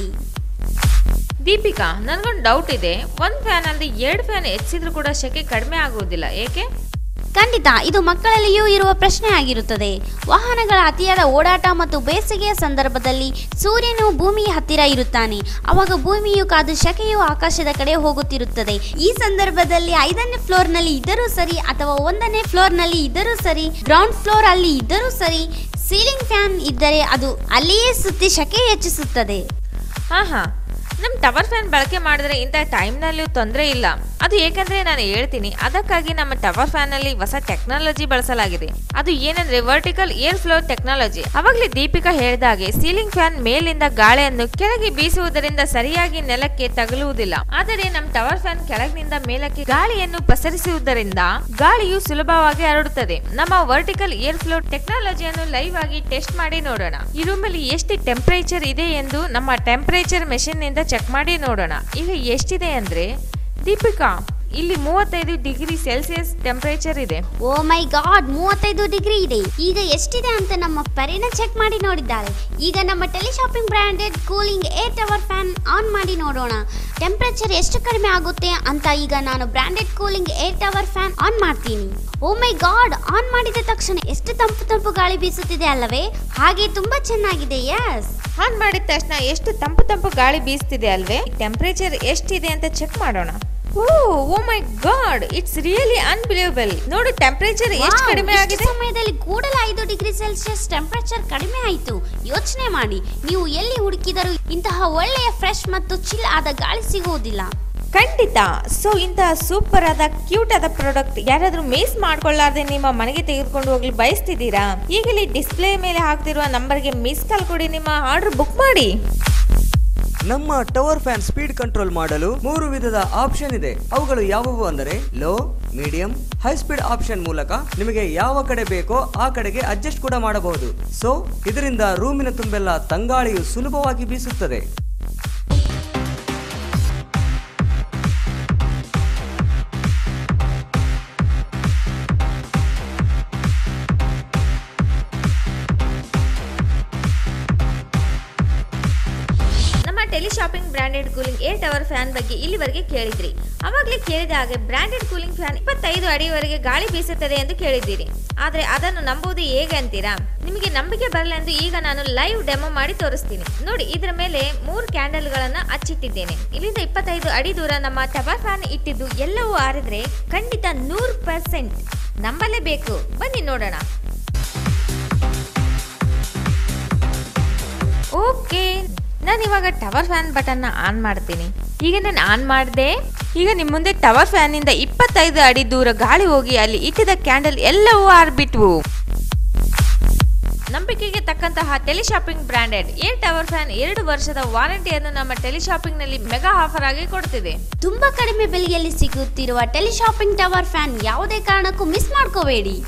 ದೀಪಿಕಾ ನನ್ಗೊಂದು ಡೌಟ್ ಇದೆ ಒಂದ್ ಫ್ಯಾನ್ ಅಲ್ಲದೆ ಎರಡು ಫ್ಯಾನ್ ಹೆಚ್ಚಿದ್ರು ಕೂಡ ಶೆಕೆ ಕಡಿಮೆ ಆಗುವುದಿಲ್ಲ ಏಕೆ ಖಂಡಿತ ಇದು ಮಕ್ಕಳಲ್ಲಿಯೂ ಇರುವ ಪ್ರಶ್ನೆ ಆಗಿರುತ್ತದೆ ವಾಹನಗಳ ಅತಿಯಾದ ಓಡಾಟ ಮತ್ತು ಬೇಸಿಗೆಯ ಸಂದರ್ಭದಲ್ಲಿ ಸೂರ್ಯನು ಭೂಮಿಯ ಹತ್ತಿರ ಇರುತ್ತಾನೆ ಅವಾಗ ಭೂಮಿಯು ಕಾದು ಶಕೆಯು ಆಕಾಶದ ಕಡೆ ಹೋಗುತ್ತಿರುತ್ತದೆ ಈ ಸಂದರ್ಭದಲ್ಲಿ ಐದನೇ ಫ್ಲೋರ್ನಲ್ಲಿ ಇದ್ದರೂ ಸರಿ ಅಥವಾ ಒಂದನೇ ಫ್ಲೋರ್ನಲ್ಲಿ ಇದ್ದರೂ ಸರಿ ಗ್ರೌಂಡ್ ಫ್ಲೋರ್ ಅಲ್ಲಿ ಇದ್ದರೂ ಸರಿ ಸೀಲಿಂಗ್ ಫ್ಯಾನ್ ಇದ್ದರೆ ಅದು ಅಲ್ಲಿಯೇ ಸುತ್ತಿ ಶಕೆ ಹೆಚ್ಚಿಸುತ್ತದೆ ಹಾ ಹಾ ನಮ್ ಟವರ್ ಫ್ಯಾನ್ ಬಳಕೆ ಮಾಡಿದ್ರೆ ಇಂಥ ಟೈಮ್ನಲ್ಲೂ ತೊಂದರೆ ಇಲ್ಲ ಅದು ಏಕೆಂದ್ರೆ ನಾನು ಹೇಳ್ತೀನಿ ಅದಕ್ಕಾಗಿ ನಮ್ಮ ಟವರ್ ಫ್ಯಾನ್ ಅಲ್ಲಿ ಹೊಸ ಟೆಕ್ನಾಲಜಿ ಬಳಸಲಾಗಿದೆ ಅದು ಏನಂದ್ರೆ ವರ್ಟಿಕಲ್ ಏರ್ ಫ್ಲೋ ಟೆಕ್ನಾಲಜಿ ಅವಾಗಲೇ ದೀಪಿಕಾ ಹೇಳಿದಾಗೆ ಸೀಲಿಂಗ್ ಫ್ಯಾನ್ ಮೇಲಿಂದ ಗಾಳಿಯನ್ನು ಕೆಳಗೆ ಬೀಸುವುದರಿಂದ ಸರಿಯಾಗಿ ನೆಲಕ್ಕೆ ತಗುಲುವುದಿಲ್ಲ ಆದರೆ ನಮ್ಮ ಟವರ್ ಫ್ಯಾನ್ ಕೆಳಗಿನಿಂದ ಮೇಲಕ್ಕೆ ಗಾಳಿಯನ್ನು ಪಸರಿಸುವುದರಿಂದ ಗಾಳಿಯು ಸುಲಭವಾಗಿ ಹರಡುತ್ತದೆ ನಮ್ಮ ವರ್ಟಿಕಲ್ ಏರ್ ಫ್ಲೋ ಟೆಕ್ನಾಲಜಿಯನ್ನು ಲೈವ್ ಆಗಿ ಟೆಸ್ಟ್ ಮಾಡಿ ನೋಡೋಣ ಈ ರೂಮಲ್ಲಿ ಎಷ್ಟು ಟೆಂಪರೇಚರ್ ಇದೆ ಎಂದು ನಮ್ಮ ಟೆಂಪರೇಚರ್ ಮೆಷಿನ್ ನಿಂದ ಚೆಕ್ ಮಾಡಿ ನೋಡೋಣ ಈಗ ಎಷ್ಟಿದೆ ಅಂದ್ರೆ ದೀಪಿಕಾ ಇಲ್ಲಿ ಮೂವತ್ತೈದು ಡಿಗ್ರಿ ಸೆಲ್ಸಿಯಸ್ ಟೆಂಪರೇಚರ್ ಇದೆ ಓ ಮೈ ಗಾಡ್ ಮೂವತ್ತೈದು ಡಿಗ್ರಿ ಇದೆ ಈಗ ಎಷ್ಟಿದೆ ಅಂತ ನಮ್ಮ ಪರಿನ ಚೆಕ್ ಮಾಡಿ ನೋಡಿದ್ದಾಳೆ ಈಗ ನಮ್ಮ teleshopping branded cooling air tower fan on ಮಾಡಿ ನೋಡೋಣ ಟೆಂಪರೇಚರ್ ಎಷ್ಟು ಕಡಿಮೆ ಆಗುತ್ತೆ ಅಂತ ಈಗ ನಾನು branded cooling air tower fan on ಮಾಡ್ತೀನಿ ಓ ಮೈ ಗಾಡ್ ಆನ್ ಮಾಡಿದ ತಕ್ಷಣ ಎಷ್ಟು ತಂಪು ತಂಪು ಗಾಳಿ ಬೀಸುತ್ತಿದೆ ಅಲ್ಲವೇ ಹಾಗೆ ತುಂಬಾ ಚೆನ್ನಾಗಿದೆ ಯಸ್ ಆನ್ ಮಾಡಿದ ತಕ್ಷಣ ಎಷ್ಟು ತಂಪು ತಂಪು ಗಾಳಿ ಬೀಸ್ತಿದೆ ಅಲ್ವೇ ಟೆಂಪರೇಚರ್ ಎಷ್ಟಿದೆ ಅಂತ ಚೆಕ್ ಮಾಡೋಣ oh oh my god it's really unbelievable ನೋಡು ಟೆಂಪರೇಚರ್ ಎಷ್ಟು ವಾವ್, ಕಡಿಮೆ ಇಷ್ಟು ಆಗಿದೆ ಸಮಯದಲ್ಲಿ ಕೂಡಲೇ ಐದು ಡಿಗ್ರಿ ಸೆಲ್ಸಿಯಸ್ ಟೆಂಪರೇಚರ್ ಕಡಿಮೆ ಆಯಿತು ಯೋಚನೆ ಮಾಡಿ ನೀವು ಎಲ್ಲಿ ಹುಡುಕಿದರೂ ಇಂತಹ ಒಳ್ಳೆಯ ಫ್ರೆಶ್ ಮತ್ತು ಚಿಲ್ ಆದ ಗಾಳಿ ಸಿಗುವುದಿಲ್ಲ ಖಂಡಿತ ಸೊ ಇಂತಹ ಸೂಪರ್ ಆದ ಕ್ಯೂಟ್ ಆದ ಪ್ರಾಡಕ್ಟ್ ಯಾರಾದ್ರೂ ಮಿಸ್ ಮಾಡ್ಕೊಳ್ಳಾರ್ದೆ ನಿಮ್ಮ ಮನೆಗೆ ತೆಗೆದುಕೊಂಡು ಹೋಗ್ಲಿ ಬಯಸ್ತಿದ್ದೀರಾ ಈಗಲೇ ಡಿಸ್ಪ್ಲೇ ಮೇಲೆ ಹಾಕ್ತಿರುವ ನಂಬರ್ಗೆ ಮಿಸ್ ಕಾಲ್ ಕೊಡಿ ನಿಮ್ಮ ಆರ್ಡರ್ ಬುಕ್ ಮಾಡಿ ನಮ್ಮ ಟವರ್ ಫ್ಯಾನ್ ಸ್ಪೀಡ್ ಕಂಟ್ರೋಲ್ ಮಾಡಲು ಮೂರು ವಿಧದ ಆಪ್ಷನ್ ಇದೆ ಅವುಗಳು ಯಾವುವು ಅಂದರೆ low medium high speed option ಮೂಲಕ ನಿಮಗೆ ಯಾವ ಕಡೆ ಬೇಕೋ ಆ ಕಡೆಗೆ ಅಡ್ಜಸ್ಟ್ ಕೂಡ ಮಾಡಬಹುದು ಸೊ ಇದರಿಂದ ರೂಮಿನ ತುಂಬೆಲ್ಲ ತಂಗಾಳಿಯು ಸುಲಭವಾಗಿ ಬೀಸುತ್ತದೆ ನಮ್ಮ teleshopping branded cooling air tower fan ಬಗ್ಗೆ ಇಲ್ಲಿವರೆಗೆ ಕೇಳಿದ್ರಿ ಅವಾಗಲೇ ಕೇಳಿದ ಹಾಗೆ ಬ್ರಾಂಡೆಡ್ ಕೂಲಿಂಗ್ ಫ್ಯಾನ್ ಇಪ್ಪತ್ತೈದು ಅಡಿವರೆಗೆ ಗಾಳಿ ಬೀಸುತ್ತದೆ ಎಂದು ಕೇಳಿದ್ದೀರಿ ಆದರೆ ಅದನ್ನು ನಂಬುವುದು ಹೇಗೆ ಅಂತೀರಾ ನಿಮಗೆ ನಂಬಿಕೆ ಬರಲೆಂದು ಈಗ ನಾನು ಲೈವ್ ಡೆಮೋ ಮಾಡಿ ತೋರಿಸ್ತೀನಿ ನೋಡಿ ಇದರ ಮೇಲೆ ಮೂರು ಕ್ಯಾಂಡಲ್ಗಳನ್ನು ಹಚ್ಚಿಟ್ಟಿದ್ದೇನೆ ಇಲ್ಲಿಂದ ಇಪ್ಪತ್ತೈದು ಅಡಿ ದೂರ ನಮ್ಮ ಟವರ್ ಫ್ಯಾನ್ ಇಟ್ಟಿದ್ದು ಎಲ್ಲವೂ ಆರಿದ್ರೆ ಖಂಡಿತ ನೂರು ಪರ್ಸೆಂಟ್ ನಂಬಲೇಬೇಕು ಬನ್ನಿ ನೋಡೋಣ ಓಕೆ ನಾನು ಇವಾಗ ಟವರ್ ಫ್ಯಾನ್ ಬಟನ್ನ ಆನ್ ಮಾಡ್ತೀನಿ ಈಗ ನಾನು ಆನ್ ಮಾಡಿದೆ ಈಗ ನಿಮ್ಮ ಮುಂದೆ ಟವರ್ ಫ್ಯಾನಿಂದ ಇಪ್ಪತ್ತೈದು ಅಡಿ ದೂರ ಗಾಳಿ ಹೋಗಿ ಅಲ್ಲಿ ಇಟ್ಟಿದ್ದ ಕ್ಯಾಂಡಲ್ ಎಲ್ಲವೂ ಆರ್ಬಿಟ್ವು ನಂಬಿಕೆಗೆ ತಕ್ಕಂತಹ teleshopping branded air tower fan ಎರಡು ವರ್ಷದ ವಾರಂಟಿಯನ್ನು ನಮ್ಮ ಟೆಲಿಶಾಪಿಂಗ್ ನಲ್ಲಿ ಮೆಗಾ ಆಫರ್ ಆಗಿ ಕೊಡ್ತಿದೆ ತುಂಬಾ ಕಡಿಮೆ ಬೆಲೆಯಲ್ಲಿ ಸಿಗುತ್ತಿರುವ ಟೆಲಿಶಾಪಿಂಗ್ ಟವರ್ ಫ್ಯಾನ್ ಯಾವುದೇ ಕಾರಣಕ್ಕೂ ಮಿಸ್ ಮಾಡ್ಕೋಬೇಡಿ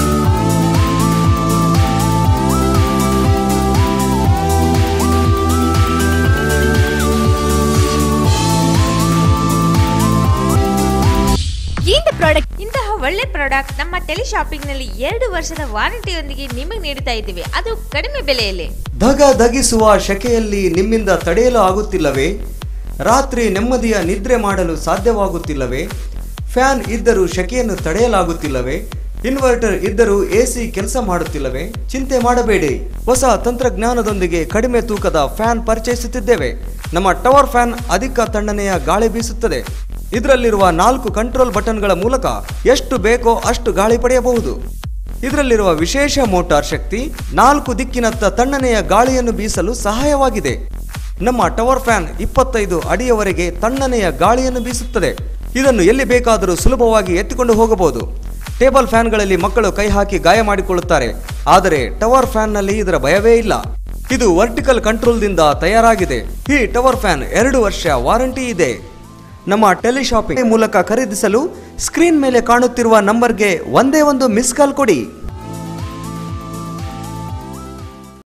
ಇಂಥ ಪ್ರಾಡಕ್ಟ್ ಇಂತಹ ಒಳ್ಳೆ ಪ್ರಾಡಕ್ಟ್ ನಮ್ಮ ಟೆಲಿಶಾಪಿಂಗ್ ನಲ್ಲಿ ಎರಡು ವರ್ಷದ ವಾರಂಟಿಯೊಂದಿಗೆ ನಿಮಗೆ ನೀಡ್ತಾ ಇದ್ದೀವಿ ಅದು ಕಡಿಮೆ ಬೆಲೆಯಲ್ಲಿ ಧಗ ಧಗಿಸುವ ಶಕೆಯಲ್ಲಿ ನಿಮ್ಮಿಂದ ತಡೆಯಲು ಆಗುತ್ತಿಲ್ಲವೇ ರಾತ್ರಿ ನೆಮ್ಮದಿಯ ನಿದ್ರೆ ಮಾಡಲು ಸಾಧ್ಯವಾಗುತ್ತಿಲ್ಲವೇ ಫ್ಯಾನ್ ಇದ್ದರೂ ಶಕೆಯನ್ನು ತಡೆಯಲಾಗುತ್ತಿಲ್ಲವೇ ಇನ್ವರ್ಟರ್ ಇದ್ದರೂ ಎಸಿ ಕೆಲಸ ಮಾಡುತ್ತಿಲ್ಲವೇ ಚಿಂತೆ ಮಾಡಬೇಡಿ ಹೊಸ ತಂತ್ರಜ್ಞಾನದೊಂದಿಗೆ ಕಡಿಮೆ ತೂಕದ ಫ್ಯಾನ್ ಪರಿಚಯಿಸುತ್ತಿದ್ದೇವೆ ನಮ್ಮ ಟವರ್ ಫ್ಯಾನ್ ಅಧಿಕ ತಣ್ಣನೆಯ ಗಾಳಿ ಬೀಸುತ್ತದೆ ಇದರಲ್ಲಿರುವ ನಾಲ್ಕು ಕಂಟ್ರೋಲ್ ಬಟನ್ಗಳ ಮೂಲಕ ಎಷ್ಟು ಬೇಕೋ ಅಷ್ಟು ಗಾಳಿ ಪಡೆಯಬಹುದು ಇದರಲ್ಲಿರುವ ವಿಶೇಷ ಮೋಟಾರ್ ಶಕ್ತಿ ನಾಲ್ಕು ದಿಕ್ಕಿನತ್ತ ತಣ್ಣನೆಯ ಗಾಳಿಯನ್ನು ಬೀಸಲು ಸಹಾಯವಾಗಿದೆ ನಮ್ಮ ಟವರ್ ಫ್ಯಾನ್ ಇಪ್ಪತ್ತೈದು ಅಡಿಯವರೆಗೆ ತಣ್ಣನೆಯ ಗಾಳಿಯನ್ನು ಬೀಸುತ್ತದೆ ಇದನ್ನು ಎಲ್ಲಿ ಬೇಕಾದರೂ ಸುಲಭವಾಗಿ ಎತ್ತಿಕೊಂಡು ಹೋಗಬಹುದು ಟೇಬಲ್ ಫ್ಯಾನ್ಗಳಲ್ಲಿ ಮಕ್ಕಳು ಕೈ ಹಾಕಿ ಗಾಯ ಮಾಡಿಕೊಳ್ಳುತ್ತಾರೆ ಆದರೆ ಟವರ್ ಫ್ಯಾನ್ನಲ್ಲಿ ಇದರ ಭಯವೇ ಇಲ್ಲ ಇದು ವರ್ಟಿಕಲ್ ಕಂಟ್ರೋಲ್ದಿಂದ ತಯಾರಾಗಿದೆ ಈ ಟವರ್ ಫ್ಯಾನ್ ಎರಡು ವರ್ಷ ವಾರಂಟಿ ಇದೆ ನಮ್ಮ ಟೆಲಿಶಾಪಿಂಗ್ ಮೂಲಕ ಖರೀದಿಸಲು ಸ್ಕ್ರೀನ್ ಮೇಲೆ ಕಾಣುತ್ತಿರುವ ನಂಬರ್ಗೆ ಒಂದೇ ಒಂದು ಮಿಸ್ ಕಾಲ್ ಕೊಡಿ